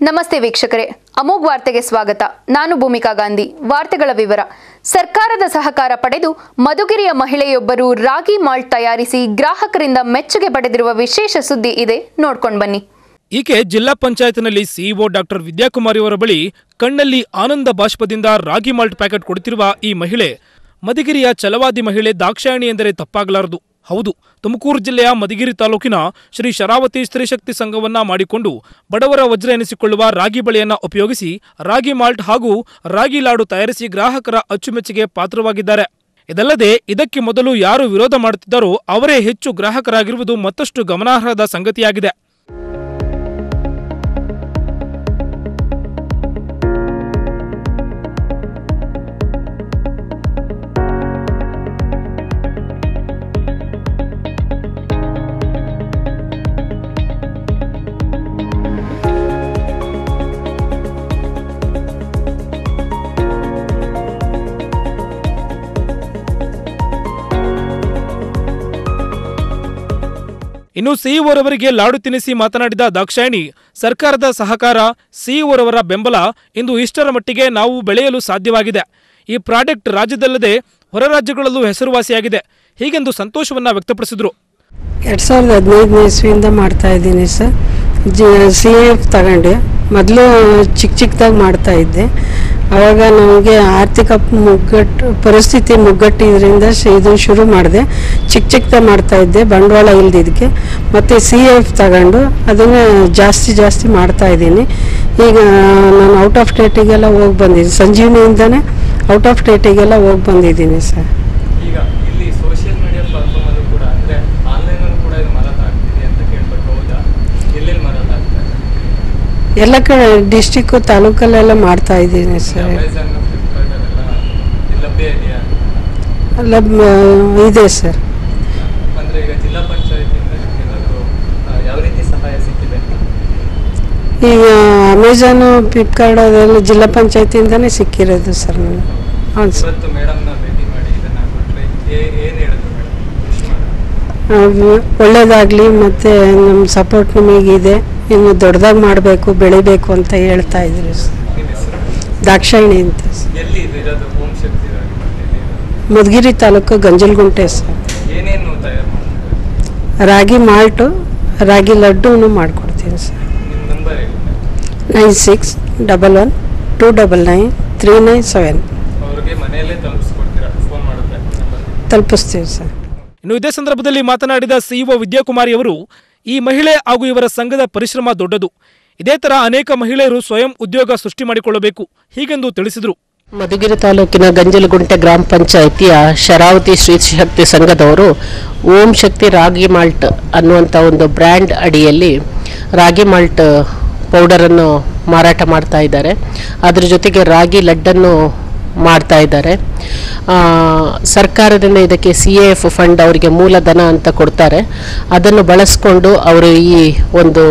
ನಮಸ್ತೆ ವೀಕ್ಷಕರೇ ಅಮೋಘ್ ವಾರ್ತೆಗೆ ಸ್ವಾಗತ ನಾನು ಭೂಮಿಕಾ ಗಾಂಧಿ ವಾರ್ತೆಗಳ ವಿವರ ಸರ್ಕಾರದ ಸಹಕಾರ ಪಡೆದು ಮಧುಗಿರಿಯ ಮಹಿಳೆಯೊಬ್ಬರು ರಾಗಿ ಮಾಲ್ಟ್ ತಯಾರಿಸಿ ಗ್ರಾಹಕರಿಂದ ಮೆಚ್ಚುಗೆ ಪಡೆದಿರುವ ವಿಶೇಷ ಸುದ್ದಿ ಇದೆ ನೋಡ್ಕೊಂಡು ಬನ್ನಿ ಈಕೆ ಜಿಲ್ಲಾ ಪಂಚಾಯತ್ನಲ್ಲಿ ಸಿಇಒ ಡಾಕ್ಟರ್ ವಿದ್ಯಾಕುಮಾರಿ ಅವರ ಬಳಿ ಕಣ್ಣಲ್ಲಿ ಆನಂದ ಬಾಷ್ಪದಿಂದ ರಾಗಿ ಮಾಲ್ಟ್ ಪ್ಯಾಕೆಟ್ ಕೊಡುತ್ತಿರುವ ಈ ಮಹಿಳೆ ಮಧುಗಿರಿಯ ಛಲವಾದಿ ಮಹಿಳೆ ದಾಕ್ಷಾಯಣಿ ಎಂದರೆ ತಪ್ಪಾಗಲಾರದು ಹೌದು ತುಮಕೂರು ಜಿಲ್ಲೆಯ ಮಧುಗಿರಿ ತಾಲೂಕಿನ ಶ್ರೀ ಶರಾವತಿ ಸ್ತ್ರೀಶಕ್ತಿ ಸಂಘವನ್ನ ಮಾಡಿಕೊಂಡು ಬಡವರ ವಜ್ರ ಎನಿಸಿಕೊಳ್ಳುವ ರಾಗಿ ಬಳೆಯನ್ನ ಉಪಯೋಗಿಸಿ ರಾಗಿ ಮಾಲ್ಟ್ ಹಾಗೂ ರಾಗಿ ಲಾಡು ತಯಾರಿಸಿ ಗ್ರಾಹಕರ ಅಚ್ಚುಮೆಚ್ಚುಗೆ ಪಾತ್ರವಾಗಿದ್ದಾರೆ ಇದಲ್ಲದೆ ಇದಕ್ಕೆ ಮೊದಲು ಯಾರು ವಿರೋಧ ಮಾಡುತ್ತಿದ್ದಾರೋ ಅವರೇ ಹೆಚ್ಚು ಗ್ರಾಹಕರಾಗಿರುವುದು ಮತ್ತಷ್ಟು ಗಮನಾರ್ಹದ ಸಂಗತಿಯಾಗಿದೆ ಇನ್ನು ಸಿಇಒರವರಿಗೆ ಲಾಡು ತಿನ್ನಿಸಿ ಮಾತನಾಡಿದ ದಾಕ್ಷಾಯಣಿ ಸರ್ಕಾರದ ಸಹಕಾರ ಸಿಇಒರವರ ಬೆಂಬಲ ಇಂದು ಇಷ್ಟರ ಮಟ್ಟಿಗೆ ನಾವು ಬೆಳೆಯಲು ಸಾಧ್ಯವಾಗಿದೆ ಈ ಪ್ರಾಡಕ್ಟ್ ರಾಜ್ಯದಲ್ಲದೆ ಹೊರ ರಾಜ್ಯಗಳಲ್ಲೂ ಹೆಸರುವಾಸಿಯಾಗಿದೆ ಹೀಗೆಂದು ಸಂತೋಷವನ್ನ ವ್ಯಕ್ತಪಡಿಸಿದರು ಎರಡು ಸಾವಿರದ ಹದಿನೈದನೇ ಇಸ್ವಿಯಿಂದ ಮಾಡ್ತಾ ಇದ್ದೀನಿ ಸರ್ ಜಿ ಸಿ ಎಫ್ ತಗೊಂಡೆ ಮೊದಲು ಚಿಕ್ಕ ಚಿಕ್ಕದಾಗಿ ಮಾಡ್ತಾ ಇದ್ದೆ ಆವಾಗ ನಮಗೆ ಆರ್ಥಿಕ ಮುಗ್ಗಟ್ಟು ಪರಿಸ್ಥಿತಿ ಮುಗ್ಗಟ್ಟಿದ್ರಿಂದ ಶ- ಇದು ಶುರು ಮಾಡಿದೆ ಚಿಕ್ಕ ಚಿಕ್ಕದಾಗಿ ಮಾಡ್ತಾ ಇದ್ದೆ ಬಂಡವಾಳ ಇಲ್ದಿದ್ದಕ್ಕೆ ಮತ್ತು ಸಿ ಎಫ್ ತಗೊಂಡು ಅದನ್ನು ಜಾಸ್ತಿ ಜಾಸ್ತಿ ಮಾಡ್ತಾ ಇದ್ದೀನಿ ಈಗ ನಾನು ಔಟ್ ಆಫ್ ಸ್ಟೇಟಿಗೆಲ್ಲ ಹೋಗಿ ಬಂದಿದ್ದೀನಿ ಸಂಜೀವನಿಯಿಂದನೇ ಔಟ್ ಆಫ್ ಸ್ಟೇಟಿಗೆಲ್ಲ ಹೋಗಿ ಬಂದಿದ್ದೀನಿ ಸರ್ ಈಗ ಇಲ್ಲಿ ಸೋಷಿಯಲ್ ಮೀಡಿಯಾ ಪ್ಲಾಟ್ಫಾರ್ಮ್ ಅಲ್ಲೂ ಕೂಡ ಅಂದ್ರೆ ಆನ್ಲೈನ್ ಅಲ್ಲೂ ಕೂಡ ಇದು ಮಾರಾಟ ಆಗ್ತಿದೆ ಅಂತ ಕೇಳ್ಬೇಕು ಹೌದಾ ಎಲ್ಲೆಲ್ಲಿ ಮಾರಾಟ ಆಗ್ತಾ ಇದೆ ಎಲ್ಲ ಕಡೆ ಡಿಸ್ಟಿಕ್ಕು ತಾಲೂಕಲ್ಲೆಲ್ಲ ಮಾಡ್ತಾ ಇದ್ದೀನಿ ಸರ್ ಅಮೆಝಾನ್ ಫ್ಲಿಪ್ಕಾರ್ಟ್ ಅಲ್ಲೆಲ್ಲ ಇಲ್ಲಿ ಲಭ್ಯ ಇದೆಯಾ ಎಲ್ಲ ಮ- ಇದೆ ಸರ್ ಅಂದ್ರೆ ಈಗ ಜಿಲ್ಲಾ ಪಂಚಾಯತಿಯಿಂದ ನಿಮ್ಗೆ ಏನಾದ್ರು ಆ, ಯಾವ ರೀತಿ ಸಹಾಯ ಸಿಕ್ಕಿದೆ ಈಗ ಅಮೆಝಾನು ಫ್ಲಿಪ್ಕಾರ್ಟ್ ಅದೆಲ್ಲ ಜಿಲ್ಲಾ ಪಂಚಾಯತಿಯಿಂದನೇ ಸಿಕ್ಕಿರೋದು ಸರ್ ನನಗೆ ಹೌದು ಸರ್ ಇವತ್ತು ಮೇಡಮ್ನ ಭೇಟಿ ಮಾಡಿ ಇದನ್ನ ಕೊಟ್ರೆ ಏ- ಏನ್ ಹೇಳಿದ್ರು ಮೇಡಮ್ ವಿಶ್ ಮಾಡಿ ಆ, ಒಳ್ಳೇದಾಗಲಿ ಮತ್ತು ನಮ್ಮ ಸಪೋರ್ಟ್ ನಿಮಗಿದೆ ಇನ್ನು ದೊಡ್ಡದಾಗಿ ಮಾಡಬೇಕು ಬೆಳಿಬೇಕು ಅಂತ ಹೇಳ್ತಾ ಇದ್ರು ಸರ್ ನಿಮ್ಮ ಹೆಸರು ದಾಕ್ಷಾಯಿಣಿ ಅಂತ ಸರ್. ಎಲ್ಲಿ ಇದು ಇರೋದು ಓಂ ಶಕ್ತಿ ರಾಗಿ ಮಾರ್ಟ್ ಎಲ್ಲಿ ಇರೋದು? ಮಧುಗಿರಿ ತಾಲೂಕು ಗಂಜಲಗುಂಟೆ ಸರ್ ಏನೇನು ತಯಾರು ಮಾಡ್ತಾರೆ ರಾಗಿ ಮಾಲ್ಟು ರಾಗಿ ಲಡ್ಡೂನು ಮಾಡಿಕೊಡ್ತೀನಿ ಸರ್ ನಿಮ್ಮ ನಂಬರ್ ಹೇಳಿ nine six double one two double nine three nine seven ಅವ್ರಿಗೆ ಮನೆಯಲ್ಲೇ ತಲುಪಿಸ್ಕೊಡ್ತೀರಾ ಫೋನ್ ಮಾಡಿದ್ರೆ ನಂಬರ್ ತಲುಪಿಸ್ತೀವಿ ಸರ್ ಇನ್ನು ಇದೇ ಸಂದರ್ಭದಲ್ಲಿ ಮಾತನಾಡಿದ ಸಿಇಒ ವಿದ್ಯಾಕುಮಾರಿ ಅವರು ಈ ಮಹಿಳೆ ಹಾಗೂ ಇವರ ಸಂಘದ ಪರಿಶ್ರಮ ದೊಡ್ಡದು ಇದೇ ತರ ಅನೇಕ ಮಹಿಳೆಯರು ಸ್ವಯಂ ಉದ್ಯೋಗ ಸೃಷ್ಟಿ ಮಾಡಿಕೊಳ್ಳಬೇಕು ಹೀಗೆಂದು ತಿಳಿಸಿದರು ಮಧುಗಿರಿ ತಾಲೂಕಿನ ಗಂಜಲಗುಂಟೆ ಗ್ರಾಮ ಪಂಚಾಯಿತಿಯ ಶರಾವತಿ ಶ್ರೀ ಶಕ್ತಿ ಸಂಘದವರು ಓಂ ಶಕ್ತಿ ರಾಗಿ ಮಾಲ್ಟ್ ಅನ್ನುವಂಥ ಒಂದು ಬ್ರ್ಯಾಂಡ್ ಅಡಿಯಲ್ಲಿ ರಾಗಿ ಮಾಲ್ಟ್ ಪೌಡರನ್ನು ಮಾರಾಟ ಮಾಡ್ತಾ ಇದ್ದಾರೆ ಅದ್ರ ಜೊತೆಗೆ ರಾಗಿ ಲಡ್ಡನ್ನು ಮಾಡ್ತಾ ಇದ್ದಾರೆ ಆ, ಸರ್ಕಾರದಿಂದ ಇದಕ್ಕೆ ಸಿ ಎ ಎಫ್ ಫಂಡ್ ಅವರಿಗೆ ಮೂಲಧನ ಅಂತ ಕೊಡ್ತಾರೆ ಅದನ್ನು ಬಳಸ್ಕೊಂಡು ಅವರು ಈ ಒಂದು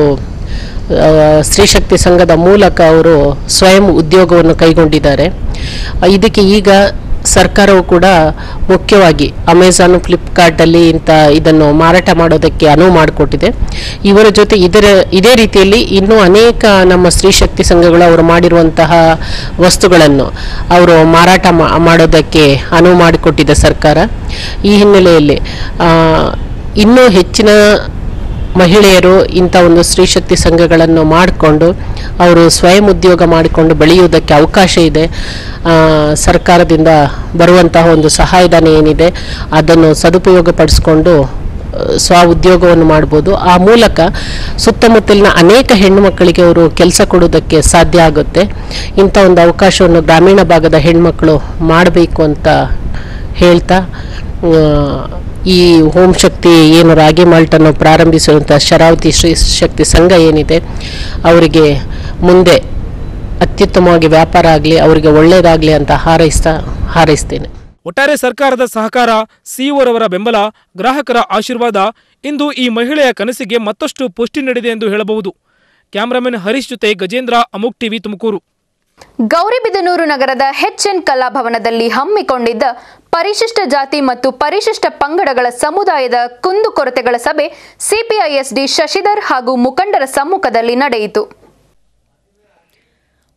ಆ, ಸ್ತ್ರೀಶಕ್ತಿ ಸಂಘದ ಮೂಲಕ ಅವರು ಸ್ವಯಂ ಉದ್ಯೋಗವನ್ನು ಕೈಗೊಂಡಿದ್ದಾರೆ ಆ, ಇದಕ್ಕೆ ಈಗ ಸರ್ಕಾರವು ಕೂಡ ಮುಖ್ಯವಾಗಿ ಅಮೆಝಾನ್ ಫ್ಲಿಪ್ಕಾರ್ಟಲ್ಲಿ ಇಂಥ ಇದನ್ನು ಮಾರಾಟ ಮಾಡೋದಕ್ಕೆ ಅನುವು ಮಾಡಿಕೊಟ್ಟಿದೆ ಇವರ ಜೊತೆ ಇದರ ಇದೇ ರೀತಿಯಲ್ಲಿ ಇನ್ನೂ ಅನೇಕ ನಮ್ಮ ಸ್ತ್ರೀಶಕ್ತಿ ಸಂಘಗಳು ಅವರು ಮಾಡಿರುವಂತಹ ವಸ್ತುಗಳನ್ನು ಅವರು ಮಾರಾಟ ಮಾ- ಮಾಡೋದಕ್ಕೆ ಅನುವು ಮಾಡಿಕೊಟ್ಟಿದೆ ಸರ್ಕಾರ ಈ ಹಿನ್ನೆಲೆಯಲ್ಲಿ ಆ, ಇನ್ನೂ ಹೆಚ್ಚಿನ ಮಹಿಳೆಯರು ಇಂಥ ಒಂದು ಸ್ತ್ರೀಶಕ್ತಿ ಸಂಘಗಳನ್ನು ಮಾಡಿಕೊಂಡು ಅವರು ಸ್ವಯಂ ಉದ್ಯೋಗ ಮಾಡಿಕೊಂಡು ಬೆಳೆಯುವುದಕ್ಕೆ ಅವಕಾಶ ಇದೆ ಆ, ಸರ್ಕಾರದಿಂದ ಬರುವಂತಹ ಒಂದು ಸಹಾಯಧನ ಏನಿದೆ ಅದನ್ನು ಸದುಪಯೋಗಪಡಿಸ್ಕೊಂಡು ಆ, ಸ್ವ ಉದ್ಯೋಗವನ್ನು ಮಾಡ್ಬೋದು ಆ ಮೂಲಕ ಸುತ್ತಮುತ್ತಲಿನ ಅನೇಕ ಹೆಣ್ಣು ಮಕ್ಕಳಿಗೆ ಅವರು ಕೆಲಸ ಕೊಡೋದಕ್ಕೆ ಸಾಧ್ಯ ಆಗುತ್ತೆ ಇಂಥ ಒಂದು ಅವಕಾಶವನ್ನು ಗ್ರಾಮೀಣ ಭಾಗದ ಹೆಣ್ಮಕ್ಳು ಮಾಡಬೇಕು ಅಂತ ಹೇಳ್ತಾ ಆ, ಈ ಹೋಮ್ ಶಕ್ತಿ ಏನು ರಾಗಿ ಮಾಲ್ಟನ್ನು ಪ್ರಾರಂಭಿಸುವಂಥ ಶರಾವತಿ ಶ್ರೀ ಶಕ್ತಿ ಸಂಘ ಏನಿದೆ ಅವರಿಗೆ ಮುಂದೆ ಅತ್ಯುತ್ತಮವಾಗಿ ವ್ಯಾಪಾರ ಆಗಲಿ ಅವರಿಗೆ ಒಳ್ಳೆಯದಾಗಲಿ ಅಂತ ಹಾರೈಸ್ತಾ ಹಾರೈಸ್ತೇನೆ ಒಟ್ಟಾರೆ ಸರ್ಕಾರದ ಸಹಕಾರ ಸಿಇಒರವರ ಬೆಂಬಲ ಗ್ರಾಹಕರ ಆಶೀರ್ವಾದ ಇಂದು ಈ ಮಹಿಳೆಯ ಕನಸಿಗೆ ಮತ್ತಷ್ಟು ಪುಷ್ಟಿ ನೀಡಿದೆ ಎಂದು ಹೇಳಬಹುದು ಕ್ಯಾಮರಾಮನ್ ಹರೀಶ್ ಜೊತೆ ಗಜೇಂದ್ರ ಅಮುಕ್ ಟಿವಿ ತುಮಕೂರು ಗೌರಿಬಿದನೂರು ನಗರದ ಎನ್ ಕಲಾಭವನದಲ್ಲಿ ಹಮ್ಮಿಕೊಂಡಿದ್ದ ಪರಿಶಿಷ್ಟ ಜಾತಿ ಮತ್ತು ಪರಿಶಿಷ್ಟ ಪಂಗಡಗಳ ಸಮುದಾಯದ ಕುಂದುಕೊರತೆಗಳ ಸಭೆ ಸಿಪಿಐಎಸ್ಡಿ ಶಶಿಧರ್ ಹಾಗೂ ಮುಖಂಡರ ಸಮ್ಮುಖದಲ್ಲಿ ನಡೆಯಿತು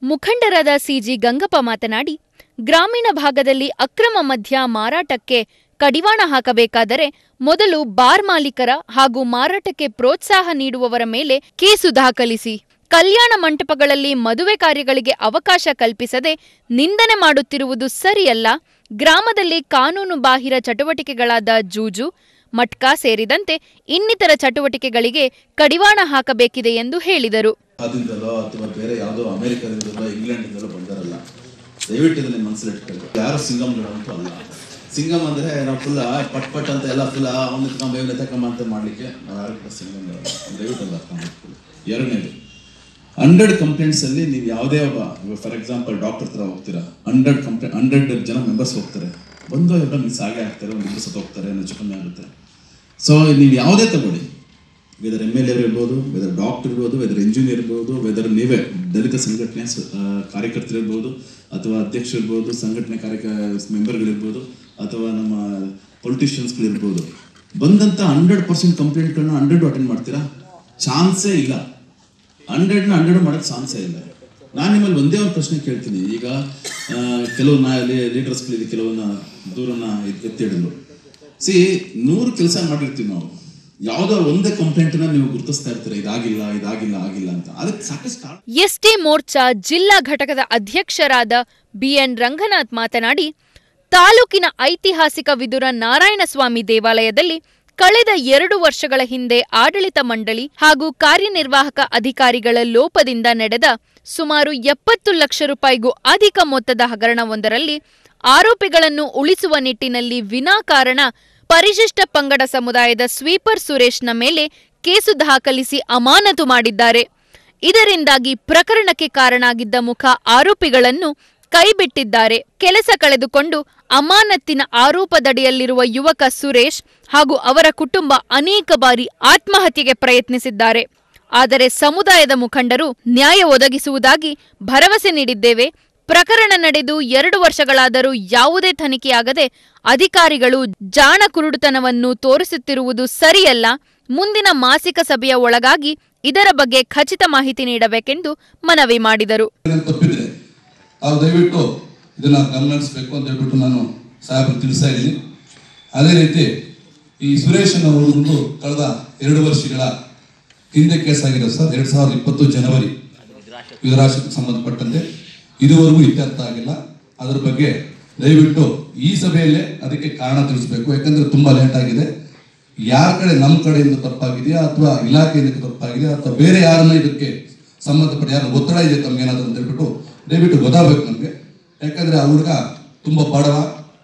ಮುಖಂಡರಾದ ಸಿಜಿ ಗಂಗಪ್ಪ ಮಾತನಾಡಿ ಗ್ರಾಮೀಣ ಭಾಗದಲ್ಲಿ ಅಕ್ರಮ ಮದ್ಯ ಮಾರಾಟಕ್ಕೆ ಕಡಿವಾಣ ಹಾಕಬೇಕಾದರೆ ಮೊದಲು ಬಾರ್ ಮಾಲೀಕರ ಹಾಗೂ ಮಾರಾಟಕ್ಕೆ ಪ್ರೋತ್ಸಾಹ ನೀಡುವವರ ಮೇಲೆ ಕೇಸು ದಾಖಲಿಸಿ ಕಲ್ಯಾಣ ಮಂಟಪಗಳಲ್ಲಿ ಮದುವೆ ಕಾರ್ಯಗಳಿಗೆ ಅವಕಾಶ ಕಲ್ಪಿಸದೆ ನಿಂದನೆ ಮಾಡುತ್ತಿರುವುದು ಸರಿಯಲ್ಲ ಗ್ರಾಮದಲ್ಲಿ ಕಾನೂನು ಬಾಹಿರ ಚಟುವಟಿಕೆಗಳಾದ ಜೂಜು ಮಟ್ಕಾ ಸೇರಿದಂತೆ ಇನ್ನಿತರ ಚಟುವಟಿಕೆಗಳಿಗೆ ಕಡಿವಾಣ ಹಾಕಬೇಕಿದೆ ಎಂದು ಹೇಳಿದರು ಆದಿಂದಲೋ ಅಥವಾ ಬೇರೆ ಯಾವುದೋ ಅಮೆರಿಕದಿಂದಲೋ ಇಂಗ್ಲೆಂಡಿಂದಲೋ ಬಂದಾರಲ್ಲ ದಯವಿಟ್ಟು ಇದನ್ನ ಮನಸ್ಸಲ್ಲಿ ಇಟ್ಕೊಳ್ಳಿ ಯಾರು ಸಿಂಗಮ್ಗಳು ಅಂತೂ ಅಲ್ಲ ಸಿಂಗಮ್ ಅಂದ್ರೆ ನಾವು ಫುಲ್ ಪಟ್ ಪಟ್ ಅಂತ ಎಲ್ಲ ಫುಲ್ ಅವ್ನ ಎತ್ಕೊಂಬ ಇವ್ನ ಎತ್ತಕೊಂಬ ಅಂತ ಮಾಡ್ಲಿಕ್ಕೆ ನಾವು ಯಾರು ಕೂಡ ಸಿಂಗಮ್ಗಳಲ್ಲ ದಯವಿಟ್ಟು ಅದು ಅರ್ಥ ಮಾಡ್ಕೊಳ್ಳಿ ಎರಡನೇದು ಹಂಡ್ರೆಡ್ ಕಂಪ್ಲೇಂಟ್ಸ್ ಅಲ್ಲಿ ನೀವು ಯಾವುದೇ ಒಬ್ಬ ಫಾರ್ ಎಕ್ಸಾಂಪಲ್ ಡಾಕ್ಟರ್ ಹತ್ರ ಹೋಗ್ತೀರಾ ಹಂಡ್ರೆಡ್ ಕಂಪ್ಲೇಂಟ್ ಹಂಡ್ರೆಡ್ ಜನ ಮೆಂಬರ್ಸ್ ಹೋಗ್ತಾರೆ ಬಂದು ಎಲ್ಲ ಮಿಸ್ ಆಗೇ ಆಗ್ತಾರೆ ಒಂದು ಇಬ್ಬರು ಸತ್ತು ಹೋಗ್ತಾರೆ ಹೆಚ್ಚು ಕಮ್ಮಿ ಆಗುತ್ತೆ ಸೊ ನೀವು ಯಾವುದೇ ತಗೊಳ್ಳಿ ವೆದರ್ ಎಮ್ ಎಲ್ ಎ ಇರ್ಬೋದು ವೆದರ್ ಡಾಕ್ಟರ್ ಇರ್ಬೋದು ವೆದರ್ ಇಂಜಿನಿಯರ್ ಇರ್ಬೋದು ವೆದರ್ ನೀವೇ ದಲಿತ ಸಂಘಟನೆ ಸ- ಆ, ಕಾರ್ಯಕರ್ತರಿರ್ಬೋದು ಅಥವಾ ಅಧ್ಯಕ್ಷರು ಇರ್ಬೋದು ಸಂಘಟನೆ ಕಾರ್ಯಕ ಮೆಂಬರ್ಗಳಿರ್ಬೋದು ಅಥವಾ ನಮ್ಮ ಪೊಲಿಟಿಷಿಯನ್ಸ್ಗಳಿರ್ಬೋದು ಬಂದಂಥ ಹಂಡ್ರೆಡ್ ಪರ್ಸೆಂಟ್ ಕಂಪ್ಲೇಂಟ್ಗಳನ್ನ ಹಂಡ್ರೆಡ್ ಅಟೆಂಡ್ ಮಾಡ್ತೀರಾ ಚಾನ್ಸೇ ಇಲ್ಲ ಹಂಡ್ರೆಡ್ನ ಹಂಡ್ರೆಡ್ ಮಾಡೋಕ್ಕೆ ಚಾನ್ಸೇ ಇಲ್ಲ ನಾನು ನಿಮ್ಮಲ್ಲಿ ಒಂದೇ ಒಂದು ಪ್ರಶ್ನೆ ಕೇಳ್ತೀನಿ ಈಗ ಆ, ಕೆಲವು ನಾ ಲೀಡರ್ಸ್ಗಳಿದೆ ಕೆಲವನ್ನ ದೂರನ್ನ ಎತ್- ಎತ್ತಿಡಿದ್ರು ಸಿ ನೂರು ಕೆಲಸ ಮಾಡಿರ್ತೀವಿ ನಾವು ಯಾವುದೋ ಒಂದೇ ಕಂಪ್ಲೇಂಟ್ನ ನೀವು ಗುರುತಿಸ್ತಾ ಇರ್ತೀರ ಇದಾಗಿಲ್ಲ ಇದಾಗಿಲ್ಲ ಆಗಿಲ್ಲ ಅಂತ ಅದಕ್ಕೆ ಸಾಕಷ್ಟು ಕಾರಣ ಎಸ್ಟಿ ಮೋರ್ಚಾ ಜಿಲ್ಲಾ ಘಟಕದ ಅಧ್ಯಕ್ಷರಾದ ಬಿಎನ್ ರಂಗನಾಥ್ ಮಾತನಾಡಿ ತಾಲೂಕಿನ ಐತಿಹಾಸಿಕ ವಿದುರ ನಾರಾಯಣಸ್ವಾಮಿ ದೇವಾಲಯದಲ್ಲಿ ಕಳೆದ ಎರಡು ವರ್ಷಗಳ ಹಿಂದೆ ಆಡಳಿತ ಮಂಡಳಿ ಹಾಗೂ ಕಾರ್ಯನಿರ್ವಾಹಕ ಅಧಿಕಾರಿಗಳ ಲೋಪದಿಂದ ನಡೆದ ಸುಮಾರು ಎಪ್ಪತ್ತು ಲಕ್ಷ ರೂಪಾಯಿಗೂ ಅಧಿಕ ಮೊತ್ತದ ಹಗರಣವೊಂದರಲ್ಲಿ ಆರೋಪಿಗಳನ್ನು ಉಳಿಸುವ ನಿಟ್ಟಿನಲ್ಲಿ ವಿನಾಕಾರಣ ಪರಿಶಿಷ್ಟ ಪಂಗಡ ಸಮುದಾಯದ ಸ್ವೀಪರ್ ಸುರೇಶ್ನ ಮೇಲೆ ಕೇಸು ದಾಖಲಿಸಿ ಅಮಾನತು ಮಾಡಿದ್ದಾರೆ ಇದರಿಂದಾಗಿ ಪ್ರಕರಣಕ್ಕೆ ಕಾರಣಾಗಿದ್ದ ಮುಖ ಆರೋಪಿಗಳನ್ನು ಕೈಬಿಟ್ಟಿದ್ದಾರೆ ಕೆಲಸ ಕಳೆದುಕೊಂಡು ಅಮಾನತ್ತಿನ ಆರೋಪದಡಿಯಲ್ಲಿರುವ ಯುವಕ ಸುರೇಶ್ ಹಾಗೂ ಅವರ ಕುಟುಂಬ ಅನೇಕ ಬಾರಿ ಆತ್ಮಹತ್ಯೆಗೆ ಪ್ರಯತ್ನಿಸಿದ್ದಾರೆ ಆದರೆ ಸಮುದಾಯದ ಮುಖಂಡರು ನ್ಯಾಯ ಒದಗಿಸುವುದಾಗಿ ಭರವಸೆ ನೀಡಿದ್ದೇವೆ ಪ್ರಕರಣ ನಡೆದು ಎರಡು ವರ್ಷಗಳಾದರೂ ಯಾವುದೇ ತನಿಖೆಯಾಗದೆ ಅಧಿಕಾರಿಗಳು ಜಾಣ ಕುರುಡುತನವನ್ನು ತೋರಿಸುತ್ತಿರುವುದು ಸರಿಯಲ್ಲ ಮುಂದಿನ ಮಾಸಿಕ ಸಭೆಯ ಒಳಗಾಗಿ ಇದರ ಬಗ್ಗೆ ಖಚಿತ ಮಾಹಿತಿ ನೀಡಬೇಕೆಂದು ಮನವಿ ಮಾಡಿದರು ಏನಾದ್ರು ತಪ್ಪಿದ್ರೆ ತಾವು ದಯವಿಟ್ಟು ಇದನ್ನ ಗಮನಿಸಬೇಕು ಅಂತ ಹೇಳ್ಬಿಟ್ಟು ನಾನು ಸಾಹೇಬರು ತಿಳಿಸ್ತಾ ಇದ್ದೀನಿ ಅದೇ ರೀತಿ ಈ ಸುರೇಶ್ ಅನ್ನೋದು ಕಳೆದ ಎರಡು ವರ್ಷಗಳ ಹಿಂದೆ ಕೇಸ್ ಆಗಿದೆ ಸರ್ ಎರಡ್ ಸಾವಿರದ ಇಪ್ಪತ್ತು ಜನವರಿ ವಿಧರಾಶಕ್ಕೆ ಸಂಬಂಧಪಟ್ಟಂತೆ ಇದುವರೆಗೂ ಇತ್ಯರ್ಥ ಆಗಿಲ್ಲ ಅದರ ಬಗ್ಗೆ ದಯವಿಟ್ಟು ಈ ಸಭೆಯಲ್ಲೇ ಅದಕ್ಕೆ ಕಾರಣ ತಿಳಿಸ್ಬೇಕು ಯಾಕಂದ್ರೆ ತುಂಬಾ ಲೇಟ್ ಆಗಿದೆ ಯಾರ ಕಡೆ ನಮ್ಮ ಕಡೆಯಿಂದ ತಪ್ಪಾಗಿದೆಯಾ ಅಥವಾ ಇಲಾಖೆಯಿಂದ ತಪ್ಪಾಗಿದೆಯಾ ಅಥವಾ ಬೇರೆ ಯಾರನ್ನ ಇದಕ್ಕೆ ಸಂಬಂಧಪಟ್ಟ ಯಾರು ಒತ್ತಡ ಇದೆ ತಮ್ಗೇನಾದ್ರು ಅಂತ ಹೇಳ್ಬಿಟ್ಟು ದಯವಿಟ್ಟು ಗೊತ್ತಾಗಬೇಕು ನಮಗೆ ಯಾಕಂದ್ರೆ ಆ ಹುಡುಗ ತುಂಬಾ ಬಡವ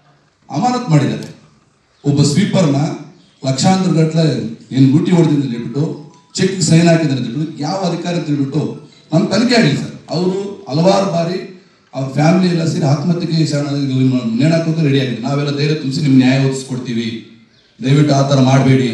ಅಮಾನತ್ ಮಾಡಿದ್ದಾರೆ ಒಬ್ಬ ಸ್ವೀಪರ್ನ ಲಕ್ಷಾಂತರ ಗಟ್ಟಲೆ ಏನು ಲೂಟಿ ಹೊಡೆದಿಂದ ಹೇಳ್ಬಿಟ್ಟು ಚೆಕ್ ಸೈನ್ ಹಾಕಿದ್ದಾರೆ ಅಂತ ಹೇಳ್ಬಿಟ್ಟು ಯಾವ ಅಧಿಕಾರಿ ಅಂತ ಹೇಳ್ಬಿಟ್ಟು ನಮ್ಮ ತನಿಖೆ ಆಗಲಿ ಸರ್ ಅವರು ಹಲವಾರು ಬಾರಿ ಅವ್ರ ಫ್ಯಾಮಿಲಿ ಎಲ್ಲ ಸೇರಿ ಆತ್ಮಹತ್ಯೆಗೆ ಶರಣ ನೇಣಾಕೋಕೆ ರೆಡಿ ಆಗಿದೆ ನಾವೆಲ್ಲ ಧೈರ್ಯ ತುಂಬಿಸಿ ನಿಮ್ಗೆ ನ್ಯಾಯ ಒದಗಿಸ್ಕೊಡ್ತೀವಿ ದಯವಿಟ್ಟು ಆ ಥರ ಮಾಡಬೇಡಿ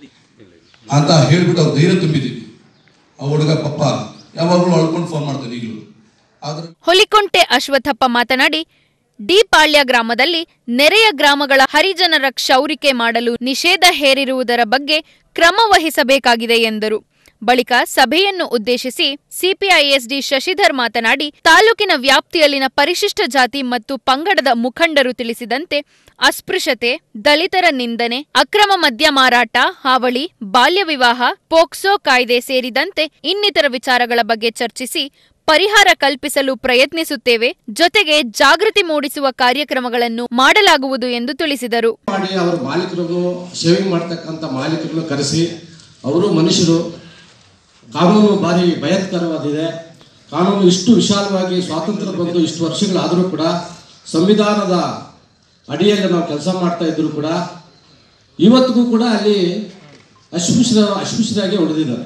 ಅಂತ ಹೇಳ್ಬಿಟ್ಟು ಅವ್ರು ಧೈರ್ಯ ತುಂಬಿದ್ದೀವಿ ಆ ಹುಡುಗ ಪಪ್ಪ ಯಾವಾಗಲೂ ಅಳ್ಕೊಂಡು ಫೋನ್ ಮಾಡ್ತಾನೆ ಈಗಲೂ ಆದ್ರೆ ಹೊಲಿಕೊಂಟೆ ಅಶ್ವತ್ಥಪ್ಪ ಮಾತನಾಡಿ ಡಿ ಪಾಳ್ಯ ಗ್ರಾಮದಲ್ಲಿ ನೆರೆಯ ಗ್ರಾಮಗಳ ಹರಿಜನರ ಕ್ಷೌರಿಕೆ ಮಾಡಲು ನಿಷೇಧ ಹೇರಿರುವುದರ ಬಗ್ಗೆ ಕ್ರಮ ವಹಿಸಬೇಕಾಗಿದೆ ಎಂದರು ಬಳಿಕ ಸಭೆಯನ್ನು ಉದ್ದೇಶಿಸಿ ಸಿಪಿಐಎಸ್ಡಿ ಶಶಿಧರ್ ಮಾತನಾಡಿ ತಾಲೂಕಿನ ವ್ಯಾಪ್ತಿಯಲ್ಲಿನ ಪರಿಶಿಷ್ಟ ಜಾತಿ ಮತ್ತು ಪಂಗಡದ ಮುಖಂಡರು ತಿಳಿಸಿದಂತೆ ಅಸ್ಪೃಶ್ಯತೆ ದಲಿತರ ನಿಂದನೆ ಅಕ್ರಮ ಮದ್ಯ ಮಾರಾಟ ಹಾವಳಿ ಬಾಲ್ಯ ವಿವಾಹ ಪೋಕ್ಸೋ ಕಾಯ್ದೆ ಸೇರಿದಂತೆ ಇನ್ನಿತರ ವಿಚಾರಗಳ ಬಗ್ಗೆ ಚರ್ಚಿಸಿ ಪರಿಹಾರ ಕಲ್ಪಿಸಲು ಪ್ರಯತ್ನಿಸುತ್ತೇವೆ ಜೊತೆಗೆ ಜಾಗೃತಿ ಮೂಡಿಸುವ ಕಾರ್ಯಕ್ರಮಗಳನ್ನು ಮಾಡಲಾಗುವುದು ಎಂದು ತಿಳಿಸಿದರು ಮಾಡಿ ಅವರ ಮಾಲೀಕರನ್ನು ಶೇವಿಂಗ್ ಮಾಡ್ತಕ್ಕಂಥ ಮಾಲೀಕರನ್ನು ಕರೆಸಿ ಅವರು ಮನುಷ್ಯರು ಕಾನೂನು ಭಾರಿ ಭಯತ್ಕರವಾದಿದೆ ಕಾನೂನು ಇಷ್ಟು ವಿಶಾಲವಾಗಿ ಸ್ವಾತಂತ್ರ್ಯ ಬಂದು ಇಷ್ಟು ವರ್ಷಗಳಾದರೂ ಕೂಡ ಸಂವಿಧಾನದ ಅಡಿಯಲ್ಲಿ ನಾವು ಕೆಲಸ ಮಾಡ್ತಾ ಇದ್ರು ಕೂಡ ಇವತ್ತಿಗೂ ಕೂಡ ಅಲ್ಲಿ ಅಸ್ಪೃಶ್ಯ ಅಸ್ಪೃಶ್ಯರಾಗಿ ಉಳಿದಿದ್ದಾರೆ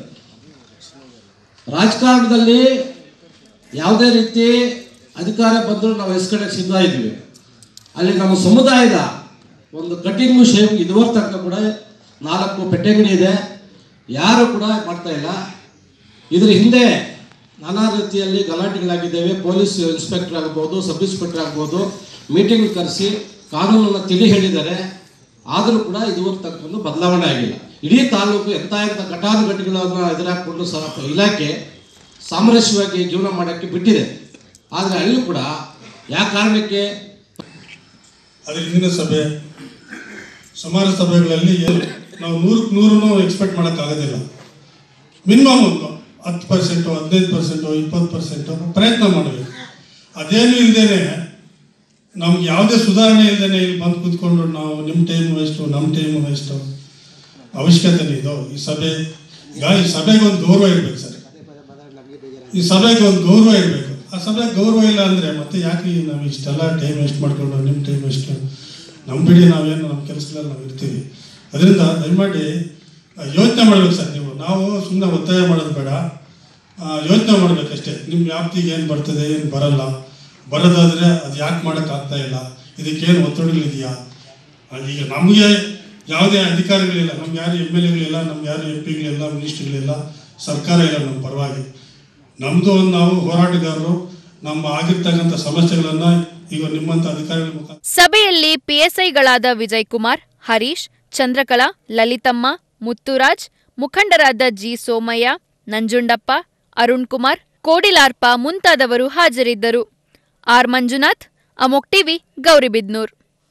ರಾಜಕಾರಣದಲ್ಲಿ ಯಾವುದೇ ರೀತಿ ಅಧಿಕಾರ ಬಂದರೂ ನಾವು ಎಸ್ಕೊಳ್ಳೋಕೆ ಸಿದ್ಧ ಇದ್ವಿ ಅಲ್ಲಿ ನಮ್ಮ ಸಮುದಾಯದ ಒಂದು ಕಟಿಂಗು ಶೇವಿಂಗ್ ಇದುವರೆಗೆ ತನಕ ಕೂಡ ನಾಲ್ಕು ಪೆಟ್ಟಂಗಡಿ ಇದೆ ಯಾರು ಕೂಡ ಮಾಡ್ತಾ ಇಲ್ಲ ಇದ್ರ ಹಿಂದೆ ನಾನಾ ರೀತಿಯಲ್ಲಿ ಗಲಾಟೆಗಳಾಗಿದ್ದೇವೆ ಪೊಲೀಸ್ ಇನ್ಸ್ಪೆಕ್ಟರ್ ಆಗ್ಬೋದು ಸಬ್ ಇನ್ಸ್ಪೆಕ್ಟರ್ ಆಗ್ಬೋದು ಮೀಟಿಂಗ್ ಕರೆಸಿ ಕಾನೂನನ್ನು ತಿಳಿ ಹೇಳಿದ್ದಾರೆ ಆದರೂ ಕೂಡ ಇದುವರೆಗೆ ತನಕ ಬದಲಾವಣೆ ಆಗಿಲ್ಲ ಇಡೀ ತಾಲೂಕು ಎಂಥ ಎಂಥ ಘಟಾನುಘಟಿಗಳನ್ನು ಎದುರಾಕೊಂಡು ಸ ಇಲಾಖೆ ಸಾಮರಸ್ಯವಾಗಿ ಜೀವನ ಮಾಡೋಕ್ಕೆ ಬಿಟ್ಟಿದೆ ಆದರೆ ಅಲ್ಲೂ ಕೂಡ ಯಾವ ಕಾರಣಕ್ಕೆ ಅದ್ರ ಹಿಂದಿನ ಸಭೆ ಸುಮಾರು ಸಭೆಗಳಲ್ಲಿ ಏನು ನಾವು ನೂರಕ್ಕೆ ನೂರು ಎಕ್ಸ್ಪೆಕ್ಟ್ ಮಾಡೋಕ್ಕಾಗೋದಿಲ್ಲ ಮಿನಿಮಮ್ ಒಂದು ಹತ್ತು ಪರ್ಸೆಂಟು ಹದಿನೈದು ಪರ್ಸೆಂಟು ಇಪ್ಪತ್ತು ಪರ್ಸೆಂಟು ಪ್ರಯತ್ನ ಮಾಡಬೇಕು ಅದೇನು ಇಲ್ಲದೇನೆ ನಮ್ಗೆ ಯಾವುದೇ ಸುಧಾರಣೆ ಇಲ್ಲದೇನೆ ಇಲ್ಲಿ ಬಂದು ಕೂತ್ಕೊಂಡು ನಾವು ನಿಮ್ಮ ಟೈಮ್ ವೇಸ್ಟು ನಮ್ಮ ಟೈಮ್ ವೇಸ್ಟು ಅವಶ್ಯಕತೆ ಇದು ಈ ಸಭೆ ಈಗ ಈ ಸಭೆಗೆ ಒಂದು ಗೌರವ ಇರಬೇಕು ಸರ್ ಈ ಸಭೆಗೆ ಒಂದು ಗೌರವ ಇರಬೇಕು ಆ ಸಭೆಗೆ ಗೌರವ ಇಲ್ಲ ಅಂದರೆ ಮತ್ತೆ ಯಾಕೆ ಈ ನಾವು ಇಷ್ಟೆಲ್ಲ ಟೈಮ್ ವೇಸ್ಟ್ ಮಾಡ್ಕೊಂಡು ನಿಮ್ಮ ಟೈಮ್ ವೇಸ್ಟ್ ನಮ್ಮ ಬಿಡಿ ನಾವೇನು ನಮ್ಮ ಕೆಲಸದಲ್ಲಿ ನಾವು ಇರ್ತೀವಿ ಅದರಿಂದ ದಯಮಾಡಿ ಯೋಚನೆ ಮಾಡ್ಬೇಕು ಸರ್ ನೀವು ನಾವು ಸುಮ್ಮನೆ ಒತ್ತಾಯ ಮಾಡೋದು ಬೇಡ ಯೋಚನೆ ಮಾಡ್ಬೇಕಷ್ಟೇ ನಿಮ್ಮ ವ್ಯಾಪ್ತಿಗೆ ಏನು ಬರ್ತದೆ ಏನು ಬರಲ್ಲ ಬರೋದಾದರೆ ಅದು ಯಾಕೆ ಮಾಡೋಕ್ಕಾಗ್ತಾ ಇಲ್ಲ ಇದಕ್ಕೇನು ಒತ್ತಡಗಳಿದೆಯಾ ಈಗ ನಮಗೆ ಯಾವುದೇ ಅಧಿಕಾರಿಗಳಿಲ್ಲ ನಮ್ಗೆ ಯಾರು ಎಮ್ ಎಲ್ ಎಗಳಿಲ್ಲ ನಮ್ಗೆ ಯಾರು ಎಂ ಪಿಗಳಿಲ್ಲ ಮಿನಿಸ್ಟ್ರಿಗಳಿಲ್ಲ ಸರ್ಕಾರ ಇಲ್ಲ ನಮ್ಮ ಪರವಾಗಿ ನಮ್ಮದು ಒಂದು ನಾವು ಹೋರಾಟಗಾರರು ನಮ್ಮ ಆಗಿರ್ತಕ್ಕಂಥ ಸಮಸ್ಯೆಗಳನ್ನು ಈಗ ನಿಮ್ಮಂಥ ಅಧಿಕಾರಿಗಳ ಮುಖಾಂತರ ಸಭೆಯಲ್ಲಿ ಪಿಎಸ್ಐಗಳಾದ ವಿಜಯ್ ಕುಮಾರ್ ಹರೀಶ್ ಚಂದ್ರಕಲಾ ಲಲಿತಮ್ಮ ಮುತ್ತುರಾಜ್ ಮುಖಂಡರಾದ ಜಿ ಸೋಮಯ್ಯ ನಂಜುಂಡಪ್ಪ ಅರುಣ್ ಕುಮಾರ್ ಕೋಡಿಲಾರ್ಪ ಮುಂತಾದವರು ಹಾಜರಿದ್ದರು ಆರ್ ಮಂಜುನಾಥ್ ಅಮೋಕ್ ಟಿವಿ ಗೌರಿಬಿದ್ನೂರ್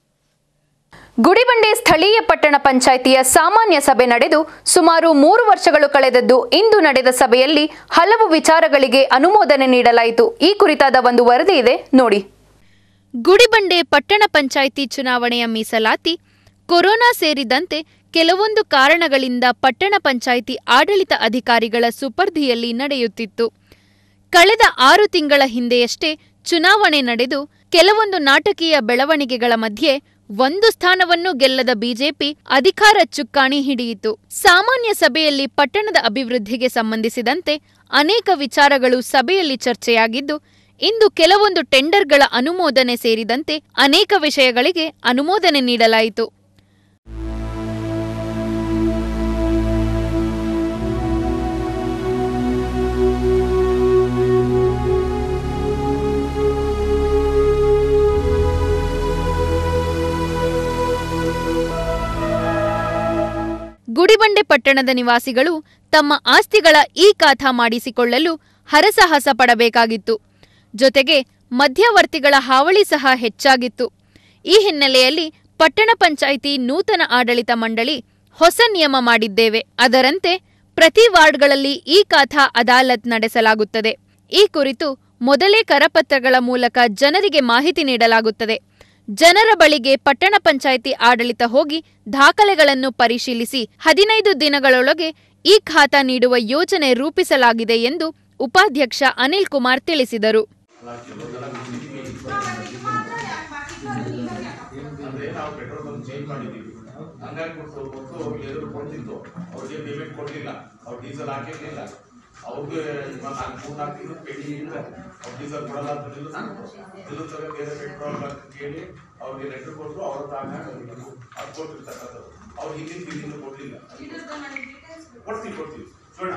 ಗುಡಿಬಂಡೆ ಸ್ಥಳೀಯ ಪಟ್ಟಣ ಪಂಚಾಯಿತಿಯ ಸಾಮಾನ್ಯ ಸಭೆ ನಡೆದು ಸುಮಾರು ಮೂರು ವರ್ಷಗಳು ಕಳೆದದ್ದು ಇಂದು ನಡೆದ ಸಭೆಯಲ್ಲಿ ಹಲವು ವಿಚಾರಗಳಿಗೆ ಅನುಮೋದನೆ ನೀಡಲಾಯಿತು ಈ ಕುರಿತಾದ ಒಂದು ವರದಿ ಇದೆ ನೋಡಿ ಗುಡಿಬಂಡೆ ಪಟ್ಟಣ ಪಂಚಾಯಿತಿ ಚುನಾವಣೆಯ ಮೀಸಲಾತಿ ಕೊರೋನಾ ಸೇರಿದಂತೆ ಕೆಲವೊಂದು ಕಾರಣಗಳಿಂದ ಪಟ್ಟಣ ಪಂಚಾಯಿತಿ ಆಡಳಿತ ಅಧಿಕಾರಿಗಳ ಸುಪರ್ಧಿಯಲ್ಲಿ ನಡೆಯುತ್ತಿತ್ತು ಕಳೆದ ಆರು ತಿಂಗಳ ಹಿಂದೆಯಷ್ಟೇ ಚುನಾವಣೆ ನಡೆದು ಕೆಲವೊಂದು ನಾಟಕೀಯ ಬೆಳವಣಿಗೆಗಳ ಮಧ್ಯೆ ಒಂದು ಸ್ಥಾನವನ್ನು ಗೆಲ್ಲದ ಬಿಜೆಪಿ ಅಧಿಕಾರ ಚುಕ್ಕಾಣಿ ಹಿಡಿಯಿತು ಸಾಮಾನ್ಯ ಸಭೆಯಲ್ಲಿ ಪಟ್ಟಣದ ಅಭಿವೃದ್ಧಿಗೆ ಸಂಬಂಧಿಸಿದಂತೆ ಅನೇಕ ವಿಚಾರಗಳು ಸಭೆಯಲ್ಲಿ ಚರ್ಚೆಯಾಗಿದ್ದು ಇಂದು ಕೆಲವೊಂದು ಟೆಂಡರ್ಗಳ ಅನುಮೋದನೆ ಸೇರಿದಂತೆ ಅನೇಕ ವಿಷಯಗಳಿಗೆ ಅನುಮೋದನೆ ನೀಡಲಾಯಿತು ಗುಡಿಬಂಡೆ ಪಟ್ಟಣದ ನಿವಾಸಿಗಳು ತಮ್ಮ ಆಸ್ತಿಗಳ ಈ ಖಾತಾ ಮಾಡಿಸಿಕೊಳ್ಳಲು ಹರಸಾಹಸ ಪಡಬೇಕಾಗಿತ್ತು ಜೊತೆಗೆ ಮಧ್ಯವರ್ತಿಗಳ ಹಾವಳಿ ಸಹ ಹೆಚ್ಚಾಗಿತ್ತು ಈ ಹಿನ್ನೆಲೆಯಲ್ಲಿ ಪಟ್ಟಣ ಪಂಚಾಯಿತಿ ನೂತನ ಆಡಳಿತ ಮಂಡಳಿ ಹೊಸ ನಿಯಮ ಮಾಡಿದ್ದೇವೆ ಅದರಂತೆ ಪ್ರತಿ ವಾರ್ಡ್ಗಳಲ್ಲಿ ಈ ಖಾತಾ ಅದಾಲತ್ ನಡೆಸಲಾಗುತ್ತದೆ ಈ ಕುರಿತು ಮೊದಲೇ ಕರಪತ್ರಗಳ ಮೂಲಕ ಜನರಿಗೆ ಮಾಹಿತಿ ನೀಡಲಾಗುತ್ತದೆ ಜನರ ಬಳಿಗೆ ಪಟ್ಟಣ ಪಂಚಾಯಿತಿ ಆಡಳಿತ ಹೋಗಿ ದಾಖಲೆಗಳನ್ನು ಪರಿಶೀಲಿಸಿ ಹದಿನೈದು ದಿನಗಳೊಳಗೆ ಈ ಖಾತಾ ನೀಡುವ ಯೋಜನೆ ರೂಪಿಸಲಾಗಿದೆ ಎಂದು ಉಪಾಧ್ಯಕ್ಷ ಅನಿಲ್ ಕುಮಾರ್ ತಿಳಿಸಿದರು ಅಂದ್ರೆ ನಾವು ಪೆಟ್ರೋಲ್ ಬಂಕ್ ಚೇಂಜ್ ಮಾಡಿದೀವಿ ಹಂಗಾಗಿ ಕೊಟ್ಟು ಕೊಟ್ಟು ಅವ್ರಿಗೆ ಎದುರು ಕೊಡ್ತಿತ್ತು ಅವ್ರಿಗೆ ಪೇಮೆಂಟ್ ಕೊಡ್ಲಿಲ್ಲ ಅವ್ರು ಡೀಸೆಲ್ ಹಾಕಿರ್ಲಿಲ್ಲ ಅವ್ರಿಗೆ ನಾಲ್ಕು ಮೂರು ನಾಲ್ಕು ತಿಂಗಳು ಪೆಂಡಿಂಗ್ ಇದ್ರೆ ಅವ್ರು ಡೀಸೆಲ್ ಕೊಡಲ್ಲ ಅಂತ ನಿಲ್ಲಿಸ್ಬಿಟ್ರು ನಿಲ್ಲಿಸಿದ್ರೆ ಬೇರೆ ಪೆಟ್ರೋಲ್ ಬಂಕ್ ಕೇಳಿ ಅವ್ರಿಗೆ ಲೆಟ್ರ್ ಕೊಟ್ಟರು ಅವ್ರ ತಾಗ ಅದು ಕೊಟ್ಟಿರ್ತಕ್ಕಂಥದ್ದು ಅವ್ರು ಹಿಂದಿನ ತಿಂಗಳು ಕೊಡ್ಲಿಲ್ಲ ಕೊಡ್ತೀವಿ ಕೊಡ್ತೀವಿ ನೋಡೋಣ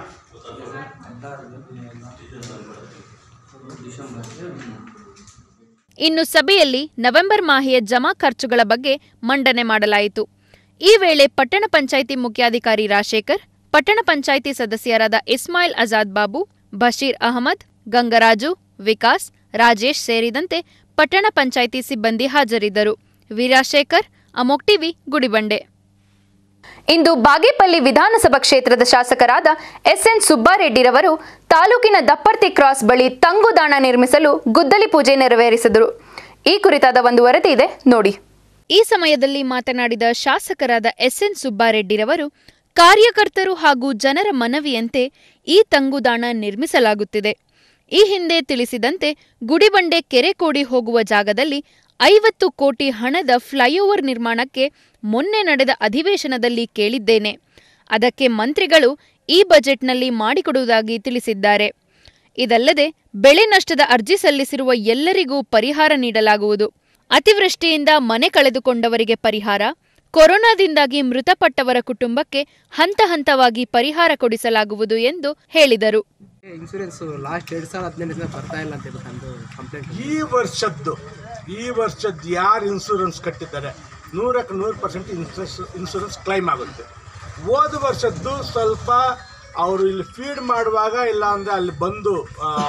ಇನ್ನು ಸಭೆಯಲ್ಲಿ ನವೆಂಬರ್ ಮಾಹೆಯ ಜಮಾ ಖರ್ಚುಗಳ ಬಗ್ಗೆ ಮಂಡನೆ ಮಾಡಲಾಯಿತು ಈ ವೇಳೆ ಪಟ್ಟಣ ಪಂಚಾಯಿತಿ ಮುಖ್ಯಾಧಿಕಾರಿ ರಾಜಶೇಖರ್ ಪಟ್ಟಣ ಪಂಚಾಯಿತಿ ಸದಸ್ಯರಾದ ಇಸ್ಮಾಯಿಲ್ ಆಜಾದ್ ಬಾಬು ಬಶೀರ್ ಅಹಮದ್ ಗಂಗರಾಜು ವಿಕಾಸ್ ರಾಜೇಶ್ ಸೇರಿದಂತೆ ಪಟ್ಟಣ ಪಂಚಾಯಿತಿ ಸಿಬ್ಬಂದಿ ಹಾಜರಿದ್ದರು ವೀರಾಶೇಖರ್ ಅಮೋಕ್ ಟಿವಿ ಗುಡಿಬಂಡೆ ಇಂದು ಬಾಗೇಪಲ್ಲಿ ವಿಧಾನಸಭಾ ಕ್ಷೇತ್ರದ ಶಾಸಕರಾದ ಎಸ್ಎನ್ ಸುಬ್ಬಾರೆಡ್ಡಿರವರು ತಾಲೂಕಿನ ದಪ್ಪರ್ತಿ ಕ್ರಾಸ್ ಬಳಿ ತಂಗುದಾಣ ನಿರ್ಮಿಸಲು ಗುದ್ದಲಿ ಪೂಜೆ ನೆರವೇರಿಸಿದರು ಈ ಕುರಿತಾದ ಒಂದು ವರದಿ ಇದೆ ನೋಡಿ ಈ ಸಮಯದಲ್ಲಿ ಮಾತನಾಡಿದ ಶಾಸಕರಾದ ಎಸ್ಎನ್ ಸುಬ್ಬಾರೆಡ್ಡಿರವರು ಕಾರ್ಯಕರ್ತರು ಹಾಗೂ ಜನರ ಮನವಿಯಂತೆ ಈ ತಂಗುದಾಣ ನಿರ್ಮಿಸಲಾಗುತ್ತಿದೆ ಈ ಹಿಂದೆ ತಿಳಿಸಿದಂತೆ ಗುಡಿಬಂಡೆ ಕೆರೆ ಕೋಡಿ ಹೋಗುವ ಜಾಗದಲ್ಲಿ ಐವತ್ತು ಕೋಟಿ ಹಣದ ಫ್ಲೈಓವರ್ ನಿರ್ಮಾಣಕ್ಕೆ ಮೊನ್ನೆ ನಡೆದ ಅಧಿವೇಶನದಲ್ಲಿ ಕೇಳಿದ್ದೇನೆ ಅದಕ್ಕೆ ಮಂತ್ರಿಗಳು ಈ ಬಜೆಟ್ನಲ್ಲಿ ಮಾಡಿಕೊಡುವುದಾಗಿ ತಿಳಿಸಿದ್ದಾರೆ ಇದಲ್ಲದೆ ಬೆಳೆ ನಷ್ಟದ ಅರ್ಜಿ ಸಲ್ಲಿಸಿರುವ ಎಲ್ಲರಿಗೂ ಪರಿಹಾರ ನೀಡಲಾಗುವುದು ಅತಿವೃಷ್ಟಿಯಿಂದ ಮನೆ ಕಳೆದುಕೊಂಡವರಿಗೆ ಪರಿಹಾರ ಕೊರೋನಾದಿಂದಾಗಿ ಮೃತಪಟ್ಟವರ ಕುಟುಂಬಕ್ಕೆ ಹಂತ ಹಂತವಾಗಿ ಪರಿಹಾರ ಕೊಡಿಸಲಾಗುವುದು ಎಂದು ಹೇಳಿದರು ಇನ್ಸೂರೆನ್ಸ್ ಲಾಸ್ಟ್ ಎರಡು ಸಾವಿರದ ಹದಿನೆಂಟರಿಂದ ಬರ್ತಾ ಇಲ್ಲ ಅಂತ ಹೇಳ್ಬಿಟ್ಟು ನಂದು ಕಂಪ್ಲೇಂಟ್ ಈ ವರ್ಷದ್ದು ಈ ವರ್ಷದ್ದು ಯಾರು ಇನ್ಸೂರೆನ್ಸ್ ಕಟ್ಟಿದ್ದಾರೆ ನೂರಕ್ಕೆ ನೂರು ಪರ್ಸೆಂಟ್ ಇನ್ಸೂರೆನ್ಸ್ ಇನ್ಸೂರೆನ್ಸ್ ಕ್ಲೈಮ್ ಆಗುತ್ತೆ ಹೋದ ವರ್ಷದ್ದು ಸ್ವಲ್ಪ ಅವರು ಇಲ್ಲಿ ಫೀಡ್ ಮಾಡುವಾಗ ಇಲ್ಲ ಅಂದರೆ ಅಲ್ಲಿ ಬಂದು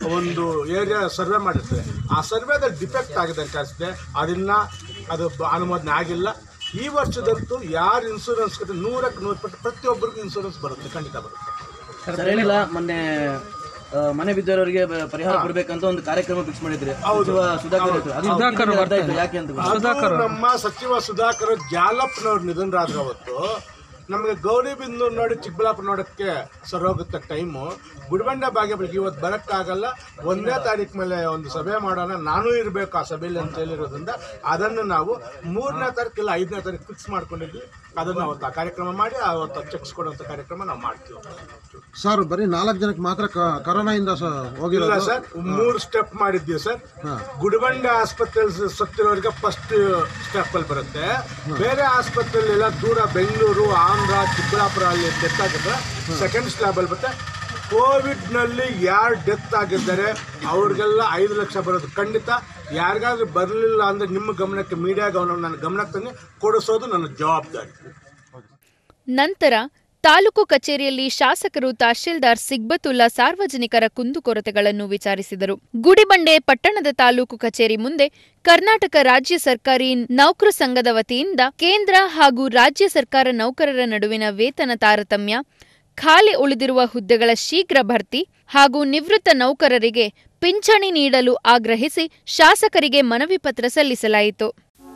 ಒಂದು ಏರಿಯಾ ಸರ್ವೆ ಮಾಡಿರ್ತಾರೆ ಆ ಸರ್ವೆದಲ್ಲಿ ಡಿಫೆಕ್ಟ್ ಆಗಿದೆ ಅಂತ ಅನಿಸುತ್ತೆ ಅದನ್ನ ಅದು ಬ- ಅನುಮೋದನೆ ಆಗಿಲ್ಲ ಈ ವರ್ಷದಂತೂ ಯಾರು ಇನ್ಸೂರೆನ್ಸ್ ಕಟ್ಟಿ ನೂರಕ್ಕೆ ನೂರು ಪಟ್ಟು ಪ್ರತಿಯೊಬ್ಬರಿಗೂ ಇನ್ಸೂರೆನ್ಸ್ ಬರುತ್ತೆ ಖಂಡಿತ ಬರುತ್ತೆ ಸರ್ ಏನಿಲ್ಲ ಮೊನ್ನೆ ಆ, ಮನೆ ಬಿದ್ದವರಿಗೆ ಬ- ಪರಿಹಾರ ಕೊಡ್ಬೇಕಂತ ಒಂದು ಕಾರ್ಯಕ್ರಮ ಫಿಕ್ಸ್ ಮಾಡಿದ್ರಿ ಹೌದು. ಸಚಿವ ಸುಧಾಕರ್ ಹೌದು. ಅವರು. ಅದು ಸುಧಾಕರ್ ಇನ್ನು ಬರ್ತಾ ಅರ್ಥ ಆಯ್ತು, ಯಾಕೆ ಅಂತ ಅದು ನಮ್ಮ ಸಚಿವ ಸುಧಾಕರ್ ಜಾಲಪ್ನವ್ರು ನಿಧನರಾದ್ರು ಅವತ್ತು ನಮಗೆ ಗೌರಿಬಿಂದೂರು ನೋಡಿ ಚಿಕ್ಕಬಳ್ಳಾಪುರ ನೋಡೋಕ್ಕೆ ಸರ್ ಹೋಗುತ್ತೆ ಟೈಮು ಗುಡಿಬಂಡೆ ಬಾಗೆ ಬೆಳಗ್ಗೆ ಇವತ್ತು ಬರೋಕ್ಕಾಗಲ್ಲ ಒಂದನೇ ತಾರೀಕು ಮೇಲೆ ಒಂದು ಸಭೆ ಮಾಡೋಣ ನಾನು ಇರಬೇಕು ಆ ಸಭೆಯಲ್ಲಿ ಅಂತ ಹೇಳಿರೋದ್ರಿಂದ ಅದನ್ನು ನಾವು ಮೂರನೇ ತಾರೀಕು ಇಲ್ಲ ಐದನೇ ತಾರೀಕು ಫಿಕ್ಸ್ ಮಾಡ್ಕೊಂಡಿದ್ವಿ ಅದನ್ನು ಅವತ್ತು ಆ ಕಾರ್ಯಕ್ರಮ ಮಾಡಿ ಅವತ್ತು ಚೆಕ್ಸ್ ಕೊಡುವಂಥ ಕಾರ್ಯಕ್ರಮ ನಾವು ಮಾಡ್ತೀವಿ ಸರ್ ಬರೀ ನಾಲ್ಕು ಜನಕ್ಕೆ ಮಾತ್ರ ಕ- ಕರೋನಾಯಿಂದ ಸ- ಇಲ್ಲ ಹೋಗಿರೋದು ಸರ್ ಮೂರು ಸ್ಟೆಪ್ ಮಾಡಿದ್ದೀವಿ ಸರ್ ಗುಡಿಬಂಡೆ ಆಸ್ಪತ್ರೆಯಲ್ಲಿ ಸತ್ತಿರೋರಿಗೆ ಫಸ್ಟ್ ಸ್ಟೆಪ್ ಅಲ್ಲಿ ಬರುತ್ತೆ ಬೇರೆ ಆಸ್ಪತ್ರೆಯಲ್ಲೆಲ್ಲ ದೂರ ಬೆಂಗಳೂರು ಆಂಧ್ರ ಚಿಕ್ಕಬಳ್ಳಾಪುರ ಅಲ್ಲಿ ಡೆತ್ ಆಗಿದ್ರೆ ಸೆಕೆಂಡ್ ಸ್ಲ್ಯಾಬ್ ಅಲ್ಲಿ ಬರುತ್ತೆ ಕೋವಿಡ್ ನಲ್ಲಿ ಯಾರು ಡೆತ್ ಆಗಿದ್ದಾರೆ ಅವ್ರಿಗೆಲ್ಲ ಐದು ಲಕ್ಷ ಬರೋದು ಖಂಡಿತ ಯಾರಿಗಾದ್ರೂ ಬರಲಿಲ್ಲ ಅಂದ್ರೆ ನಿಮ್ಮ ಗಮನಕ್ಕೆ ಮೀಡಿಯಾ ಗಮನ ನನ್ನ ಗಮನಕ್ಕೆ ತಂದು ಕೊಡಿಸೋದು ನನ್ನ ಜವಾಬ್ದಾರಿ ನಂತರ ತಾಲೂಕು ಕಚೇರಿಯಲ್ಲಿ ಶಾಸಕರು ತಹಶೀಲ್ದಾರ್ ಸಿಗ್ಬತುಲ್ಲಾ ಸಾರ್ವಜನಿಕರ ಕುಂದುಕೊರತೆಗಳನ್ನು ವಿಚಾರಿಸಿದರು ಗುಡಿಬಂಡೆ ಪಟ್ಟಣದ ತಾಲೂಕು ಕಚೇರಿ ಮುಂದೆ ಕರ್ನಾಟಕ ರಾಜ್ಯ ಸರ್ಕಾರಿ ನೌಕರ ಸಂಘದ ವತಿಯಿಂದ ಕೇಂದ್ರ ಹಾಗೂ ರಾಜ್ಯ ಸರ್ಕಾರ ನೌಕರರ ನಡುವಿನ ವೇತನ ತಾರತಮ್ಯ ಖಾಲಿ ಉಳಿದಿರುವ ಹುದ್ದೆಗಳ ಶೀಘ್ರ ಭರ್ತಿ ಹಾಗೂ ನಿವೃತ್ತ ನೌಕರರಿಗೆ ಪಿಂಚಣಿ ನೀಡಲು ಆಗ್ರಹಿಸಿ ಶಾಸಕರಿಗೆ ಮನವಿ ಪತ್ರ ಸಲ್ಲಿಸಲಾಯಿತು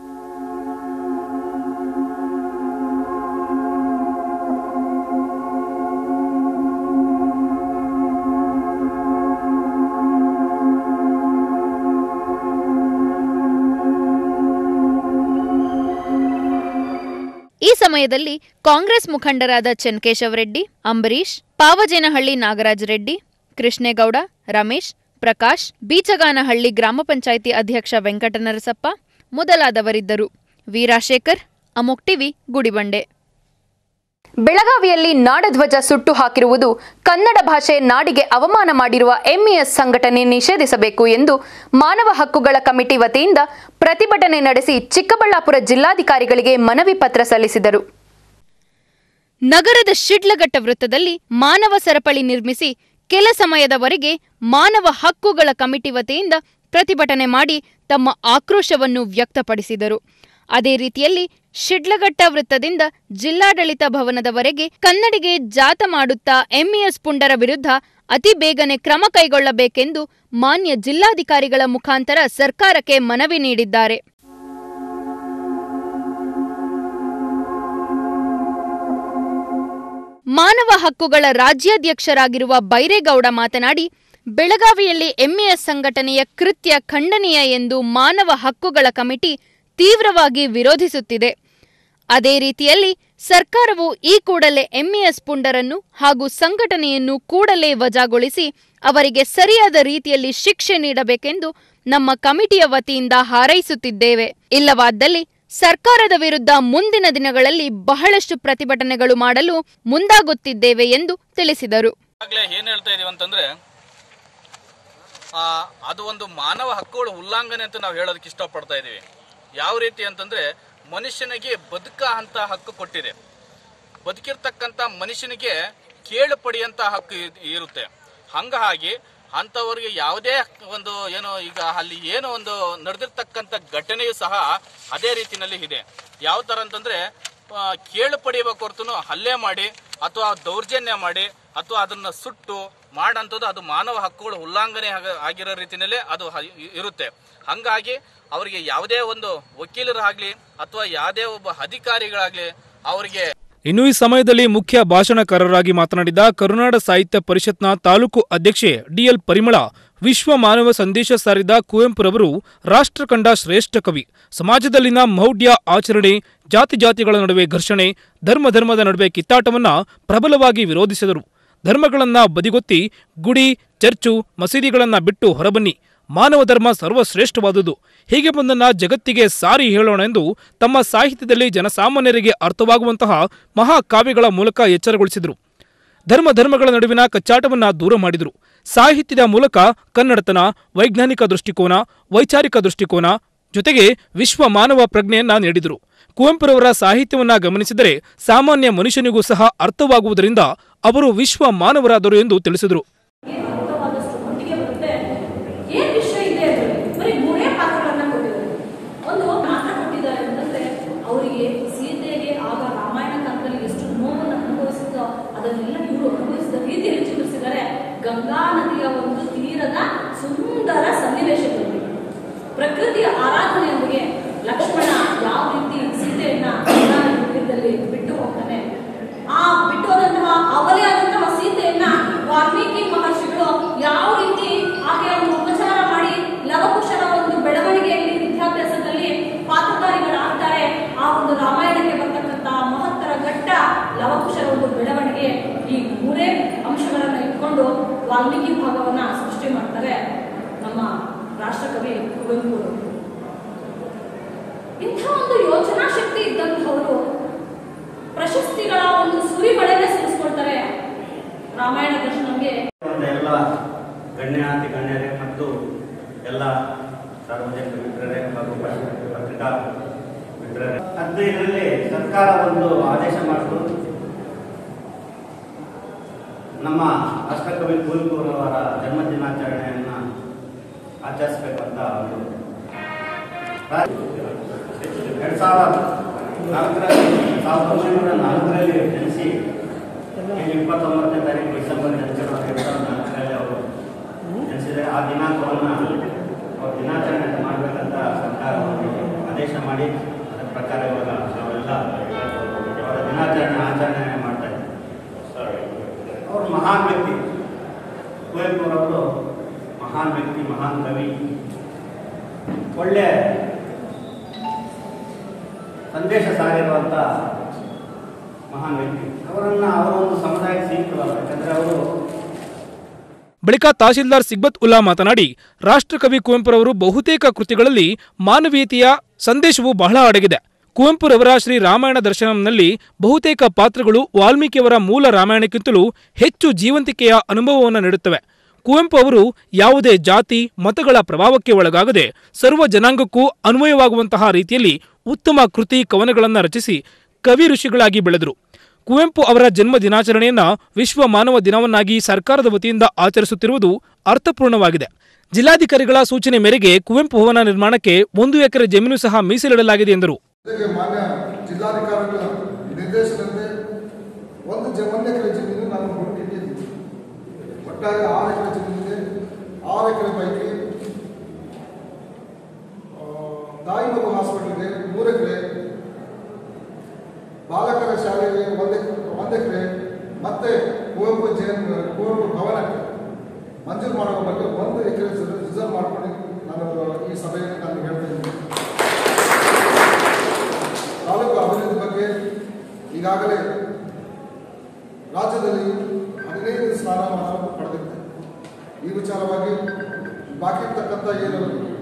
ಈ ಸಮಯದಲ್ಲಿ ಕಾಂಗ್ರೆಸ್ ಮುಖಂಡರಾದ ಚೆನ್ಕೇಶವ್ ರೆಡ್ಡಿ ಅಂಬರೀಶ್ ಪಾವಜೇನಹಳ್ಳಿ ನಾಗರಾಜ್ ರೆಡ್ಡಿ ಕೃಷ್ಣೇಗೌಡ ರಮೇಶ್ ಪ್ರಕಾಶ್ ಬೀಚಗಾನಹಳ್ಳಿ ಗ್ರಾಮ ಪಂಚಾಯಿತಿ ಅಧ್ಯಕ್ಷ ವೆಂಕಟನರಸಪ್ಪ ಮೊದಲಾದವರಿದ್ದರು ವೀರಾಶೇಖರ್ ಅಮೋಕ್ ಟಿವಿ ಗುಡಿಬಂಡೆ ಬೆಳಗಾವಿಯಲ್ಲಿ ನಾಡಧ್ವಜ ಸುಟ್ಟು ಹಾಕಿರುವುದು ಕನ್ನಡ ಭಾಷೆ ನಾಡಿಗೆ ಅವಮಾನ ಮಾಡಿರುವ ಎಂಇಎಸ್ ಸಂಘಟನೆ ನಿಷೇಧಿಸಬೇಕು ಎಂದು ಮಾನವ ಹಕ್ಕುಗಳ ಕಮಿಟಿ ವತಿಯಿಂದ ಪ್ರತಿಭಟನೆ ನಡೆಸಿ ಚಿಕ್ಕಬಳ್ಳಾಪುರ ಜಿಲ್ಲಾಧಿಕಾರಿಗಳಿಗೆ ಮನವಿ ಪತ್ರ ಸಲ್ಲಿಸಿದರು ನಗರದ ಶಿಡ್ಲಘಟ್ಟ ವೃತ್ತದಲ್ಲಿ ಮಾನವ ಸರಪಳಿ ನಿರ್ಮಿಸಿ ಕೆಲ ಸಮಯದವರೆಗೆ ಮಾನವ ಹಕ್ಕುಗಳ ಕಮಿಟಿ ವತಿಯಿಂದ ಪ್ರತಿಭಟನೆ ಮಾಡಿ ತಮ್ಮ ಆಕ್ರೋಶವನ್ನು ವ್ಯಕ್ತಪಡಿಸಿದರು ಅದೇ ರೀತಿಯಲ್ಲಿ ಶಿಡ್ಲಘಟ್ಟ ವೃತ್ತದಿಂದ ಜಿಲ್ಲಾಡಳಿತ ಭವನದವರೆಗೆ ಕನ್ನಡಿಗೆ ಜಾತ ಮಾಡುತ್ತಾ ಎಂಇಎಸ್ ಪುಂಡರ ವಿರುದ್ಧ ಅತಿ ಬೇಗನೆ ಕ್ರಮ ಕೈಗೊಳ್ಳಬೇಕೆಂದು ಮಾನ್ಯ ಜಿಲ್ಲಾಧಿಕಾರಿಗಳ ಮುಖಾಂತರ ಸರ್ಕಾರಕ್ಕೆ ಮನವಿ ನೀಡಿದ್ದಾರೆ ಮಾನವ ಹಕ್ಕುಗಳ ರಾಜ್ಯಾಧ್ಯಕ್ಷರಾಗಿರುವ ಬೈರೇಗೌಡ ಮಾತನಾಡಿ ಬೆಳಗಾವಿಯಲ್ಲಿ ಎಂಇಎಸ್ ಸಂಘಟನೆಯ ಕೃತ್ಯ ಖಂಡನೀಯ ಎಂದು ಮಾನವ ಹಕ್ಕುಗಳ ಕಮಿಟಿ ತೀವ್ರವಾಗಿ ವಿರೋಧಿಸುತ್ತಿದೆ ಅದೇ ರೀತಿಯಲ್ಲಿ ಸರ್ಕಾರವು ಈ ಕೂಡಲೇ ಎಂಇಎಸ್ ಪುಂಡರನ್ನು ಹಾಗೂ ಸಂಘಟನೆಯನ್ನು ಕೂಡಲೇ ವಜಾಗೊಳಿಸಿ ಅವರಿಗೆ ಸರಿಯಾದ ರೀತಿಯಲ್ಲಿ ಶಿಕ್ಷೆ ನೀಡಬೇಕೆಂದು ನಮ್ಮ ಕಮಿಟಿಯ ವತಿಯಿಂದ ಹಾರೈಸುತ್ತಿದ್ದೇವೆ ಇಲ್ಲವಾದಲ್ಲಿ ಸರ್ಕಾರದ ವಿರುದ್ಧ ಮುಂದಿನ ದಿನಗಳಲ್ಲಿ ಬಹಳಷ್ಟು ಪ್ರತಿಭಟನೆಗಳು ಮಾಡಲು ಮುಂದಾಗುತ್ತಿದ್ದೇವೆ ಎಂದು ತಿಳಿಸಿದರು ಈಗಾಗಲೇ ಏನು ಹೇಳ್ತಾ ಇದೀವಿ ಅಂತಂದ್ರೆ ಆ, ಅದು ಒಂದು ಮಾನವ ಹಕ್ಕುಗಳ ಉಲ್ಲಂಘನೆ ಅಂತ ನಾವು ಹೇಳೋದಕ್ಕೆ ಇಷ್ಟಪಡ್ತಾ ಇದ್ದೀವಿ ಯಾವ ರೀತಿ ಅಂತಂದ್ರೆ ಮನುಷ್ಯನಿಗೆ ಬದುಕ ಅಂತ ಹಕ್ಕು ಕೊಟ್ಟಿದೆ ಬದುಕಿರ್ತಕ್ಕಂಥ ಮನುಷ್ಯನಿಗೆ ಕೇಳು ಪಡೆಯಂತ ಹಕ್ಕು ಇದ್- ಇರುತ್ತೆ ಹಂಗಾಗಿ ಅಂಥವ್ರಿಗೆ ಯಾವುದೇ ಒಂದು ಏನೋ ಈಗ ಅಲ್ಲಿ ಏನೋ ಒಂದು ನಡೆದಿರ್ತಕ್ಕಂಥ ಘಟನೆಯು ಸಹ ಅದೇ ರೀತಿನಲ್ಲಿ ಇದೆ ಯಾವ ಥರ ಅಂತಂದ್ರೆ ಆ, ಕೇಳು ಪಡೆಯಬೇಕು ಹೊರತು ಹಲ್ಲೆ ಮಾಡಿ ಅಥವಾ ದೌರ್ಜನ್ಯ ಮಾಡಿ ಅಥವಾ ಅದನ್ನ ಸುಟ್ಟು ಮಾಡಂಥದ್ದು ಅದು ಮಾನವ ಹಕ್ಕುಗಳ ಉಲ್ಲಂಘನೆ ಆಗ- ಆಗಿರೋ ರೀತಿಯಲ್ಲೇ ಅದು ಹ- ಇರುತ್ತೆ ಹಂಗಾಗಿ ಅವರಿಗೆ ಯಾವುದೇ ಒಂದು ವಕೀಲರಾಗ್ಲಿ ಅಥವಾ ಯಾವುದೇ ಒಬ್ಬ ಅಧಿಕಾರಿಗಳಾಗ್ಲಿ ಅವರಿಗೆ ಇನ್ನು ಈ ಸಮಯದಲ್ಲಿ ಮುಖ್ಯ ಭಾಷಣಕಾರರಾಗಿ ಮಾತನಾಡಿದ ಕರುನಾಡ ಸಾಹಿತ್ಯ ಪರಿಷತ್ನ ತಾಲೂಕು ಅಧ್ಯಕ್ಷೆ ಡಿಎಲ್ ಪರಿಮಳ ವಿಶ್ವ ಮಾನವ ಸಂದೇಶ ಸಾರಿದ ಕುವೆಂಪುರವರು ರಾಷ್ಟ್ರ ಕಂಡ ಶ್ರೇಷ್ಠ ಕವಿ ಸಮಾಜದಲ್ಲಿನ ಮೌಢ್ಯ ಆಚರಣೆ ಜಾತಿ ಜಾತಿಗಳ ನಡುವೆ ಘರ್ಷಣೆ ಧರ್ಮ ಧರ್ಮದ ನಡುವೆ ಕಿತ್ತಾಟವನ್ನ ಪ್ರಬಲವಾಗಿ ವಿರೋಧಿಸಿದರು ಧರ್ಮಗಳನ್ನ ಬದಿಗೊತ್ತಿ ಗುಡಿ ಚರ್ಚು ಮಸೀದಿಗಳನ್ನ ಬಿಟ್ಟು ಹೊರಬನ್ನಿ ಮಾನವ ಧರ್ಮ ಸರ್ವಶ್ರೇಷ್ಠವಾದುದು ಹೀಗೆ ಬಂದನ್ನ ಜಗತ್ತಿಗೆ ಸಾರಿ ಹೇಳೋಣ ಎಂದು ತಮ್ಮ ಸಾಹಿತ್ಯದಲ್ಲಿ ಜನಸಾಮಾನ್ಯರಿಗೆ ಅರ್ಥವಾಗುವಂತಹ ಮಹಾಕಾವ್ಯಗಳ ಮೂಲಕ ಎಚ್ಚರಗೊಳಿಸಿದರು ಧರ್ಮ ಧರ್ಮಗಳ ನಡುವಿನ ಕಚ್ಚಾಟವನ್ನ ದೂರ ಮಾಡಿದರು ಸಾಹಿತ್ಯದ ಮೂಲಕ ಕನ್ನಡತನ ವೈಜ್ಞಾನಿಕ ದೃಷ್ಟಿಕೋನ ವೈಚಾರಿಕ ದೃಷ್ಟಿಕೋನ ಜೊತೆಗೆ ವಿಶ್ವ ಮಾನವ ಪ್ರಜ್ಞೆಯನ್ನ ನೀಡಿದರು ಕುವೆಂಪುರವರ ಸಾಹಿತ್ಯವನ್ನ ಗಮನಿಸಿದರೆ ಸಾಮಾನ್ಯ ಮನುಷ್ಯನಿಗೂ ಸಹ ಅರ್ಥವಾಗುವುದರಿಂದ ಅವರು ವಿಶ್ವ ಮಾನವರಾದರು ಎಂದು ತಿಳಿಸಿದರು ಅರ್ಥವಾದಷ್ಟು ಮಟ್ಟಿಗೆ ಬರುತ್ತೆ ಆರಾಧನೆಯೊಂದಿಗೆ ಲಕ್ಷ್ಮಣ ಯಾವ ರೀತಿ ಸೀತೆಯನ್ನ ತೀರದಲ್ಲಿ ಬಿಟ್ಟು ಹೋಗ್ತಾನೆ ಆ ಬಿಟ್ಟು ಹೋದಂತಹ ಅವಲಿಯಾದಂತಹ ಸೀತೆಯನ್ನ ವಾಲ್ಮೀಕಿ ಮಹರ್ಷಿಗಳು ಯಾವ ರೀತಿ ಆಕೆಯ ಒಂದು ಉಪಚಾರ ಮಾಡಿ ಲವಕುಶರ ಒಂದು ಬೆಳವಣಿಗೆಯಲ್ಲಿ ವಿದ್ಯಾಭ್ಯಾಸದಲ್ಲಿ ಪಾತ್ರಧಾರಿಗಳಾಗ್ತಾರೆ ಆ ಒಂದು ರಾಮಾಯಣಕ್ಕೆ ಬರ್ತಕ್ಕಂಥ ಮಹತ್ತರ ಘಟ್ಟ ಲವಕುಶರ ಒಂದು ಬೆಳವಣಿಗೆ ಈ ಮೂರೇ ಅಂಶಗಳನ್ನು ಇಟ್ಕೊಂಡು ವಾಲ್ಮೀಕಿ ಭಾಗವನ್ನ ಸೃಷ್ಟಿ ಮಾಡ್ತಾರೆ ನಮ್ಮ ರಾಷ್ಟ್ರಕವಿ ಕುವೆಂಪು ಇಂಥ ಒಂದು ಯೋಚನಾ ಶಕ್ತಿ ಇದ್ದಂಥವರು ಪ್ರಶಸ್ತಿಗಳ ಒಂದು ಸುರಿಮಳೆನೇ ಸುರಿಸ್ಕೊಳ್ತಾರೆ ರಾಮಾಯಣ ದರ್ಶನಂಗೆ ಎಲ್ಲ ಗಣ್ಯಾತಿ ಗಣ್ಯರೇ ಮತ್ತು ಎಲ್ಲ ಸಾರ್ವಜನಿಕ ಮಿತ್ರರೇ ಹಾಗೂ ಪತ್ರಿಕಾ ಮಿತ್ರರೇ ಹದಿನೈದರಲ್ಲಿ ಸರ್ಕಾರ ಒಂದು ಆದೇಶ ಮಾಡಿತು ನಮ್ಮ ರಾಷ್ಟ್ರಕವಿ ಕುವೆಂಪುರವರ ಜನ್ಮ ದಿನಾಚರಣೆಯನ್ನು ಆಚರಿಸಬೇಕಂತ ಒಂದು ಎರಡು ಸಾವಿರದ ನಾಲ್ಕರಲ್ಲಿ ಸಾವಿರದ ಒಂಬೈನೂರ ನಾಲ್ಕರಲ್ಲಿ ಜನಿಸಿ ಈಗ ಇಪ್ಪತ್ತೊಂಬತ್ತನೇ ತಾರೀಕು ಡಿಸೆಂಬರ್ ಜನಿಸಿದ ಎರಡು ಸಾವಿರದ ನಾಲ್ಕರಲ್ಲಿ ಅವರು ಜನಿಸಿದರೆ ಆ ದಿನಾಂಕವನ್ನು ಅವ್ರ ದಿನಾಚರಣೆ ಮಾಡಬೇಕಂತ ಸರ್ಕಾರ ಅವರಿಗೆ ಆದೇಶ ಮಾಡಿ ಅದರ ಪ್ರಕಾರ ಇವಾಗ ನಾವೆಲ್ಲ ಅವರ ದಿನಾಚರಣೆ ಆಚರಣೆ ಮಾಡ್ತಾ ಇದ್ದೀವಿ ಅವರು ಮಹಾನ್ ವ್ಯಕ್ತಿ ಕುವೆಂಪುರವರು ಮಹಾನ್ ವ್ಯಕ್ತಿ ಮಹಾನ್ ಕವಿ ಒಳ್ಳೆ ಸಂದೇಶ ಸಾರಿರುವಂಥ ಮಹಾನ್ ವ್ಯಕ್ತಿ ಅವರನ್ನು ಅವರ ಒಂದು ಸಮುದಾಯಕ್ಕೆ ಸೀಮಿತವಲ್ಲ ಯಾಕಂದರೆ ಅವರು ಬಳಿಕ ತಹಶೀಲ್ದಾರ್ ಸಿಗ್ಬತ್ ಉಲ್ಲಾ ಮಾತನಾಡಿ ರಾಷ್ಟ್ರಕವಿ ಕುವೆಂಪುರವರು ಬಹುತೇಕ ಕೃತಿಗಳಲ್ಲಿ ಮಾನವೀಯತೆಯ ಸಂದೇಶವು ಬಹಳ ಅಡಗಿದೆ ಕುವೆಂಪುರವರ ಶ್ರೀ ರಾಮಾಯಣ ದರ್ಶನಂನಲ್ಲಿ ಬಹುತೇಕ ಪಾತ್ರಗಳು ವಾಲ್ಮೀಕಿಯವರ ಮೂಲ ರಾಮಾಯಣಕ್ಕಿಂತಲೂ ಹೆಚ್ಚು ಜೀವಂತಿಕೆಯ ಅನುಭವವನ್ನು ನೀಡುತ್ತವೆ ಕುವೆಂಪು ಅವರು ಯಾವುದೇ ಜಾತಿ ಮತಗಳ ಪ್ರಭಾವಕ್ಕೆ ಒಳಗಾಗದೆ ಸರ್ವ ಜನಾಂಗಕ್ಕೂ ಅನ್ವಯವಾಗುವಂತಹ ರೀತಿಯಲ್ಲಿ ಉತ್ತಮ ಕೃತಿ ಕವನಗಳನ್ನು ರಚಿಸಿ ಕವಿ ಋಷಿಗಳಾಗಿ ಬೆಳೆದರು ಕುವೆಂಪು ಅವರ ಜನ್ಮ ದಿನಾಚರಣೆಯನ್ನ ವಿಶ್ವ ಮಾನವ ದಿನವನ್ನಾಗಿ ಸರ್ಕಾರದ ವತಿಯಿಂದ ಆಚರಿಸುತ್ತಿರುವುದು ಅರ್ಥಪೂರ್ಣವಾಗಿದೆ ಜಿಲ್ಲಾಧಿಕಾರಿಗಳ ಸೂಚನೆ ಮೇರೆಗೆ ಕುವೆಂಪು ಭವನ ನಿರ್ಮಾಣಕ್ಕೆ ಒಂದು ಎಕರೆ ಜಮೀನು ಸಹ ಮೀಸಲಿಡಲಾಗಿದೆ ಎಂದರು ಜೊತೆಗೆ ಮಾನ್ಯ ಜಿಲ್ಲಾಧಿಕಾರಿಗಳ ನಿರ್ದೇಶನದಂತೆ ಒಂದು ಜ ಒಂದು ಎಕರೆ ಜಮೀನು ನಾನು ಹುಡುಕಿಟ್ಟಿದ್ದೀನಿ ಒಟ್ಟಾರೆ ಆರು ಎಕರೆ ಜಮೀನಿದೆ ಆರು ಎಕರೆ ಪೈಕಿ ಆ, ತಾಯಿ ಮಗು ಹಾಸ್ಪಿಟಲ್ಗೆ ಮೂರು ಎಕರೆ ಬಾಲಕರ ಶಾಲೆಗೆ ಒಂದು ಎಕರೆ ಒಂದು ಎಕರೆ ಮತ್ತೆ ಕುವೆಂಪು ಜೈನ್ ಕುವೆಂಪು ಭವನಕ್ಕೆ ಮಂಜೂರು ಮಾಡುವ ಬಗ್ಗೆ ಒಂದು ಎಕರೆ ರಿಸರ್ವ್ ಮಾಡ್ಕೊಂಡು ನಾನು ಈ ಸಭೆಯಲ್ಲಿ ನಾನು ಹೇಳ್ತಾ ಇದ್ದೀನಿ ತಾಲೂಕು ಅಭಿವೃದ್ಧಿ ಬಗ್ಗೆ ಈಗಾಗಲೇ ರಾಜ್ಯದಲ್ಲಿ ಹದಿನೈದು ಸ್ಥಾನಮಾನ ಪಡೆದಿದೆ ಈ ವಿಚಾರವಾಗಿ ಬಾಕಿ ಇರ್ತಕ್ಕಂಥ ಏನು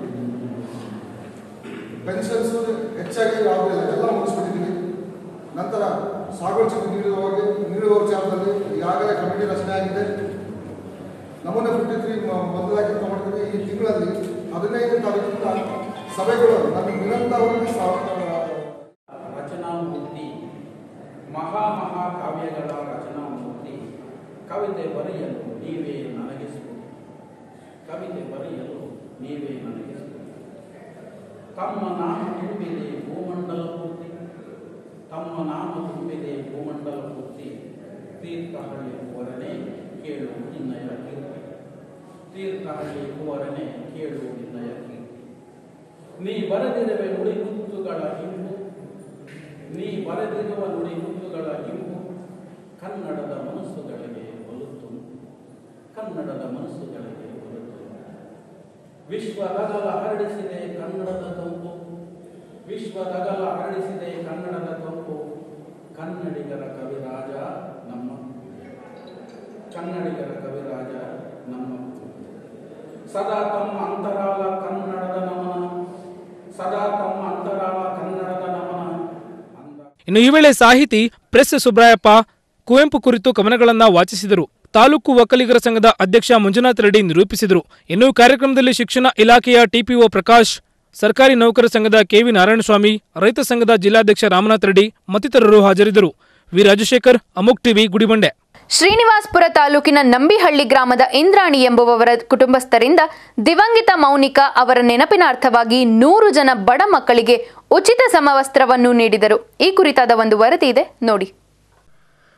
ಪೆನ್ಷನ್ಸ್ ಹೆಚ್ಚಾಗಿ ಯಾವುದಿಲ್ಲ ಎಲ್ಲ ಮುಗಿಸ್ಬಿಟ್ಟಿದ್ದೀವಿ ನಂತರ ಸಾಗುವಳಿ ಚೀಟಿ ನೀಡುವವರಿಗೆ ನೀಡುವ ವಿಚಾರದಲ್ಲಿ ಈಗಾಗಲೇ ಕಮಿಟಿ ರಚನೆ ಆಗಿದೆ ನಮೂನೆ ಫಿಫ್ಟಿ ತ್ರೀ ಮೊದಲಾಗಿ ತಗೊಂಡಿದ್ದೀವಿ ಈ ತಿಂಗಳಲ್ಲಿ ಹದಿನೈದು ತಾರೀಕಿನ ಸಭೆಗಳು ನಮಗೆ ನಿರಂತರವಾಗಿ ಸಾ- ರಚನಾಮೂರ್ತಿ ಮಹಾ ಮಹಾ ಕಾವ್ಯಗಳ ರಚನಾಮೂರ್ತಿ ಕವಿತೆ ಬರೆಯಲು ನೀವೇ ನನಗೆ ಸ್ಫೂರ್ತಿ ಕವಿತೆ ಬರೆಯಲು ನೀವೇ ನನಗೆ ಸ್ಫೂರ್ತಿ ತಮ್ಮ ನಾಮ ತುಂಬಿದೆ ಭೂಮಂಡಲ ಪೂರ್ತಿ ತಮ್ಮ ನಾಮ ತುಂಬಿದೆ ಭೂಮಂಡಲ ಪೂರ್ತಿ ತೀರ್ಥಹಳ್ಳಿ ಕುವರನೆ ಕೇಳು ನಿನ್ನಯ ಕೀರ್ತಿ ತೀರ್ಥಹಳ್ಳಿ ಕುವರನೆ ಕೇಳು ನಿನ್ನಯ ಕೀರ್ತಿ ನೀ ಬರೆದಿರುವೆ ನುಡಿಗುತ್ತುಗಳ ಹಿಂಬು ನೀ ಬರೆದಿರುವ ನುಡಿಗುತ್ತುಗಳ ಹಿಂಬು ಕನ್ನಡದ ಮನಸ್ಸುಗಳಿಗೆ ಒಲುತು ಕನ್ನಡದ ಮನಸ್ಸುಗಳಿಗೆ ಒಲುತು ವಿಶ್ವದಗಲ ಹರಡಿಸಿದೆ ಕನ್ನಡದ ತಂಪು ವಿಶ್ವದಗಲ ಹರಡಿಸಿದೆ ಕನ್ನಡದ ತಂಪು ಕನ್ನಡಿಗರ ಕವಿರಾಜ ನಮ್ಮ ಕನ್ನಡಿಗರ ಕವಿರಾಜ ನಮ್ಮ ಸದಾ ತಮ್ಮ ಅಂತರಾಳ ಕನ್ನಡದ ನಮನ ಸದಾ ತಮ್ಮ ಅಂತರಾಳ ಕನ್ನಡದ ನಮನ ಇನ್ನು ಈ ವೇಳೆ ಸಾಹಿತಿ ಪ್ರೆಸ್ ಸುಬ್ರಾಯಪ್ಪ ಕುವೆಂಪು ಕುರಿತು ಕವನಗಳನ್ನ ವಾಚಿಸಿದರು ತಾಲೂಕು ಒಕ್ಕಲಿಗರ ಸಂಘದ ಅಧ್ಯಕ್ಷ ಮಂಜುನಾಥ್ ರೆಡ್ಡಿ ನಿರೂಪಿಸಿದರು ಇನ್ನು ಕಾರ್ಯಕ್ರಮದಲ್ಲಿ ಶಿಕ್ಷಣ ಇಲಾಖೆಯ ಟಿಪಿಒ ಪ್ರಕಾಶ್ ಸರ್ಕಾರಿ ನೌಕರ ಸಂಘದ ಕೆವಿ ನಾರಾಯಣಸ್ವಾಮಿ ರೈತ ಸಂಘದ ಜಿಲ್ಲಾಧ್ಯಕ್ಷ ರಾಮನಾಥ್ ರೆಡ್ಡಿ ಮತ್ತಿತರರು ಹಾಜರಿದ್ದರು ವಿ ರಾಜಶೇಖರ್ ಅಮುಕ್ ಟಿವಿ ಗುಡಿಬಂಡೆ ಶ್ರೀನಿವಾಸ್ಪುರ ತಾಲೂಕಿನ ನಂಬಿಹಳ್ಳಿ ಗ್ರಾಮದ ಇಂದ್ರಾಣಿ ಎಂಬುವವರ ಕುಟುಂಬಸ್ಥರಿಂದ ದಿವಂಗತ ಮೌನಿಕ ಅವರ ನೆನಪಿನಾರ್ಥವಾಗಿ ನೂರು ಜನ ಬಡ ಮಕ್ಕಳಿಗೆ ಉಚಿತ ಸಮವಸ್ತ್ರವನ್ನು ನೀಡಿದರು ಈ ಕುರಿತಾದ ಒಂದು ವರದಿ ಇದೆ ನೋಡಿ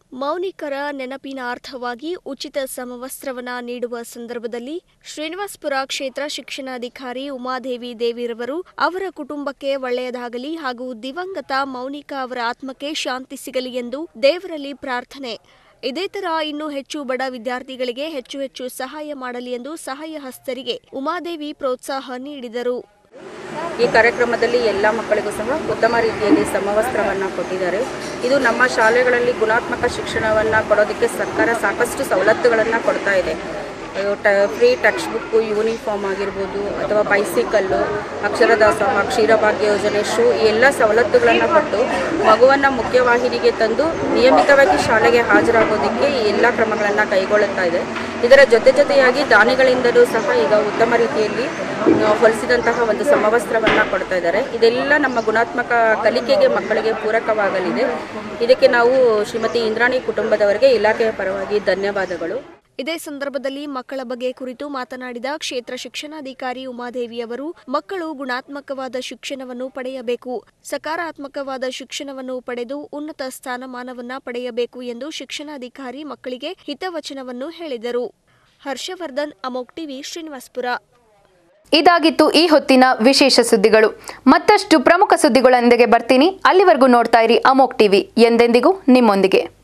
ಮೌನಿಕರ ನೆನಪಿನಾರ್ಥವಾಗಿ ಉಚಿತ ಸಮವಸ್ತ್ರವನ್ನ ನೀಡುವ ಸಂದರ್ಭದಲ್ಲಿ ಶ್ರೀನಿವಾಸಪುರ ಕ್ಷೇತ್ರ ಶಿಕ್ಷಣಾಧಿಕಾರಿ ಉಮಾದೇವಿ ದೇವಿರವರು ಅವರ ಕುಟುಂಬಕ್ಕೆ ಒಳ್ಳೆಯದಾಗಲಿ ಹಾಗೂ ದಿವಂಗತ ಮೌನಿಕಾ ಅವರ ಆತ್ಮಕ್ಕೆ ಶಾಂತಿ ಸಿಗಲಿ ಎಂದು ದೇವರಲ್ಲಿ ಪ್ರಾರ್ಥನೆ ಇದೇ ತರ ಇನ್ನೂ ಹೆಚ್ಚು ಬಡ ವಿದ್ಯಾರ್ಥಿಗಳಿಗೆ ಹೆಚ್ಚು ಹೆಚ್ಚು ಸಹಾಯ ಮಾಡಲಿ ಎಂದು ಸಹಾಯ ಹಸ್ತರಿಗೆ ಉಮಾದೇವಿ ಪ್ರೋತ್ಸಾಹ ನೀಡಿದರು ಈ ಕಾರ್ಯಕ್ರಮದಲ್ಲಿ ಎಲ್ಲ ಮಕ್ಕಳಿಗೂ ಸಹ ಉತ್ತಮ ರೀತಿಯಲ್ಲಿ ಸಮವಸ್ತ್ರವನ್ನು ಕೊಟ್ಟಿದ್ದಾರೆ ಇದು ನಮ್ಮ ಶಾಲೆಗಳಲ್ಲಿ ಗುಣಾತ್ಮಕ ಶಿಕ್ಷಣವನ್ನು ಕೊಡೋದಕ್ಕೆ ಸರ್ಕಾರ ಸಾಕಷ್ಟು ಸವಲತ್ತುಗಳನ್ನು ಕೊಡ್ತಾ ಇದೆ ಟ ಫ್ರೀ ಟೆಕ್ಸ್ಟ್ ಬುಕ್ಕು ಯೂನಿಫಾರ್ಮ್ ಆಗಿರ್ಬೋದು ಅಥವಾ ಬೈಸಿಕಲ್ಲು ಅಕ್ಷರದಾಸೋಹ ಕ್ಷೀರಭಾಗ್ಯ ಯೋಜನೆ ಶೂ ಈ ಎಲ್ಲ ಸವಲತ್ತುಗಳನ್ನು ಕೊಟ್ಟು ಮಗುವನ್ನು ಮುಖ್ಯವಾಹಿನಿಗೆ ತಂದು ನಿಯಮಿತವಾಗಿ ಶಾಲೆಗೆ ಹಾಜರಾಗೋದಕ್ಕೆ ಈ ಎಲ್ಲ ಕ್ರಮಗಳನ್ನು ಕೈಗೊಳ್ಳುತ್ತಾ ಇದೆ ಇದರ ಜೊತೆ ಜೊತೆಯಾಗಿ ದಾನಿಗಳಿಂದಲೂ ಸಹ ಈಗ ಉತ್ತಮ ರೀತಿಯಲ್ಲಿ ಆ, ಹೊಲಿಸಿದಂತಹ ಒಂದು ಸಮವಸ್ತ್ರವನ್ನು ಕೊಡ್ತಾ ಇದ್ದಾರೆ ಇದೆಲ್ಲ ನಮ್ಮ ಗುಣಾತ್ಮಕ ಕಲಿಕೆಗೆ ಮಕ್ಕಳಿಗೆ ಪೂರಕವಾಗಲಿದೆ ಇದಕ್ಕೆ ನಾವು ಶ್ರೀಮತಿ ಇಂದ್ರಾಣಿ ಕುಟುಂಬದವರಿಗೆ ಇಲಾಖೆಯ ಪರವಾಗಿ ಧನ್ಯವಾದಗಳು ಇದೇ ಸಂದರ್ಭದಲ್ಲಿ ಮಕ್ಕಳ ಬಗ್ಗೆ ಕುರಿತು ಮಾತನಾಡಿದ ಕ್ಷೇತ್ರ ಶಿಕ್ಷಣಾಧಿಕಾರಿ ಉಮಾದೇವಿ ಅವರು ಮಕ್ಕಳು ಗುಣಾತ್ಮಕವಾದ ಶಿಕ್ಷಣವನ್ನು ಪಡೆಯಬೇಕು ಸಕಾರಾತ್ಮಕವಾದ ಶಿಕ್ಷಣವನ್ನು ಪಡೆದು ಉನ್ನತ ಸ್ಥಾನಮಾನವನ್ನ ಪಡೆಯಬೇಕು ಎಂದು ಶಿಕ್ಷಣಾಧಿಕಾರಿ ಮಕ್ಕಳಿಗೆ ಹಿತವಚನವನ್ನು ಹೇಳಿದರು ಹರ್ಷವರ್ಧನ್ ಅಮೋಕ್ ಟಿವಿ ಶ್ರೀನಿವಾಸ್ಪುರ ಇದಾಗಿತ್ತು ಈ ಹೊತ್ತಿನ ವಿಶೇಷ ಸುದ್ದಿಗಳು ಮತ್ತಷ್ಟು ಪ್ರಮುಖ ಸುದ್ದಿಗಳೊಂದಿಗೆ ಬರ್ತೀನಿ ಅಲ್ಲಿವರೆಗೂ ನೋಡ್ತಾ ಇರಿ ಅಮೋಕ್ ಟಿವಿ ಎಂದೆಂದಿಗೂ ನಿಮ್ಮೊಂದಿಗೆ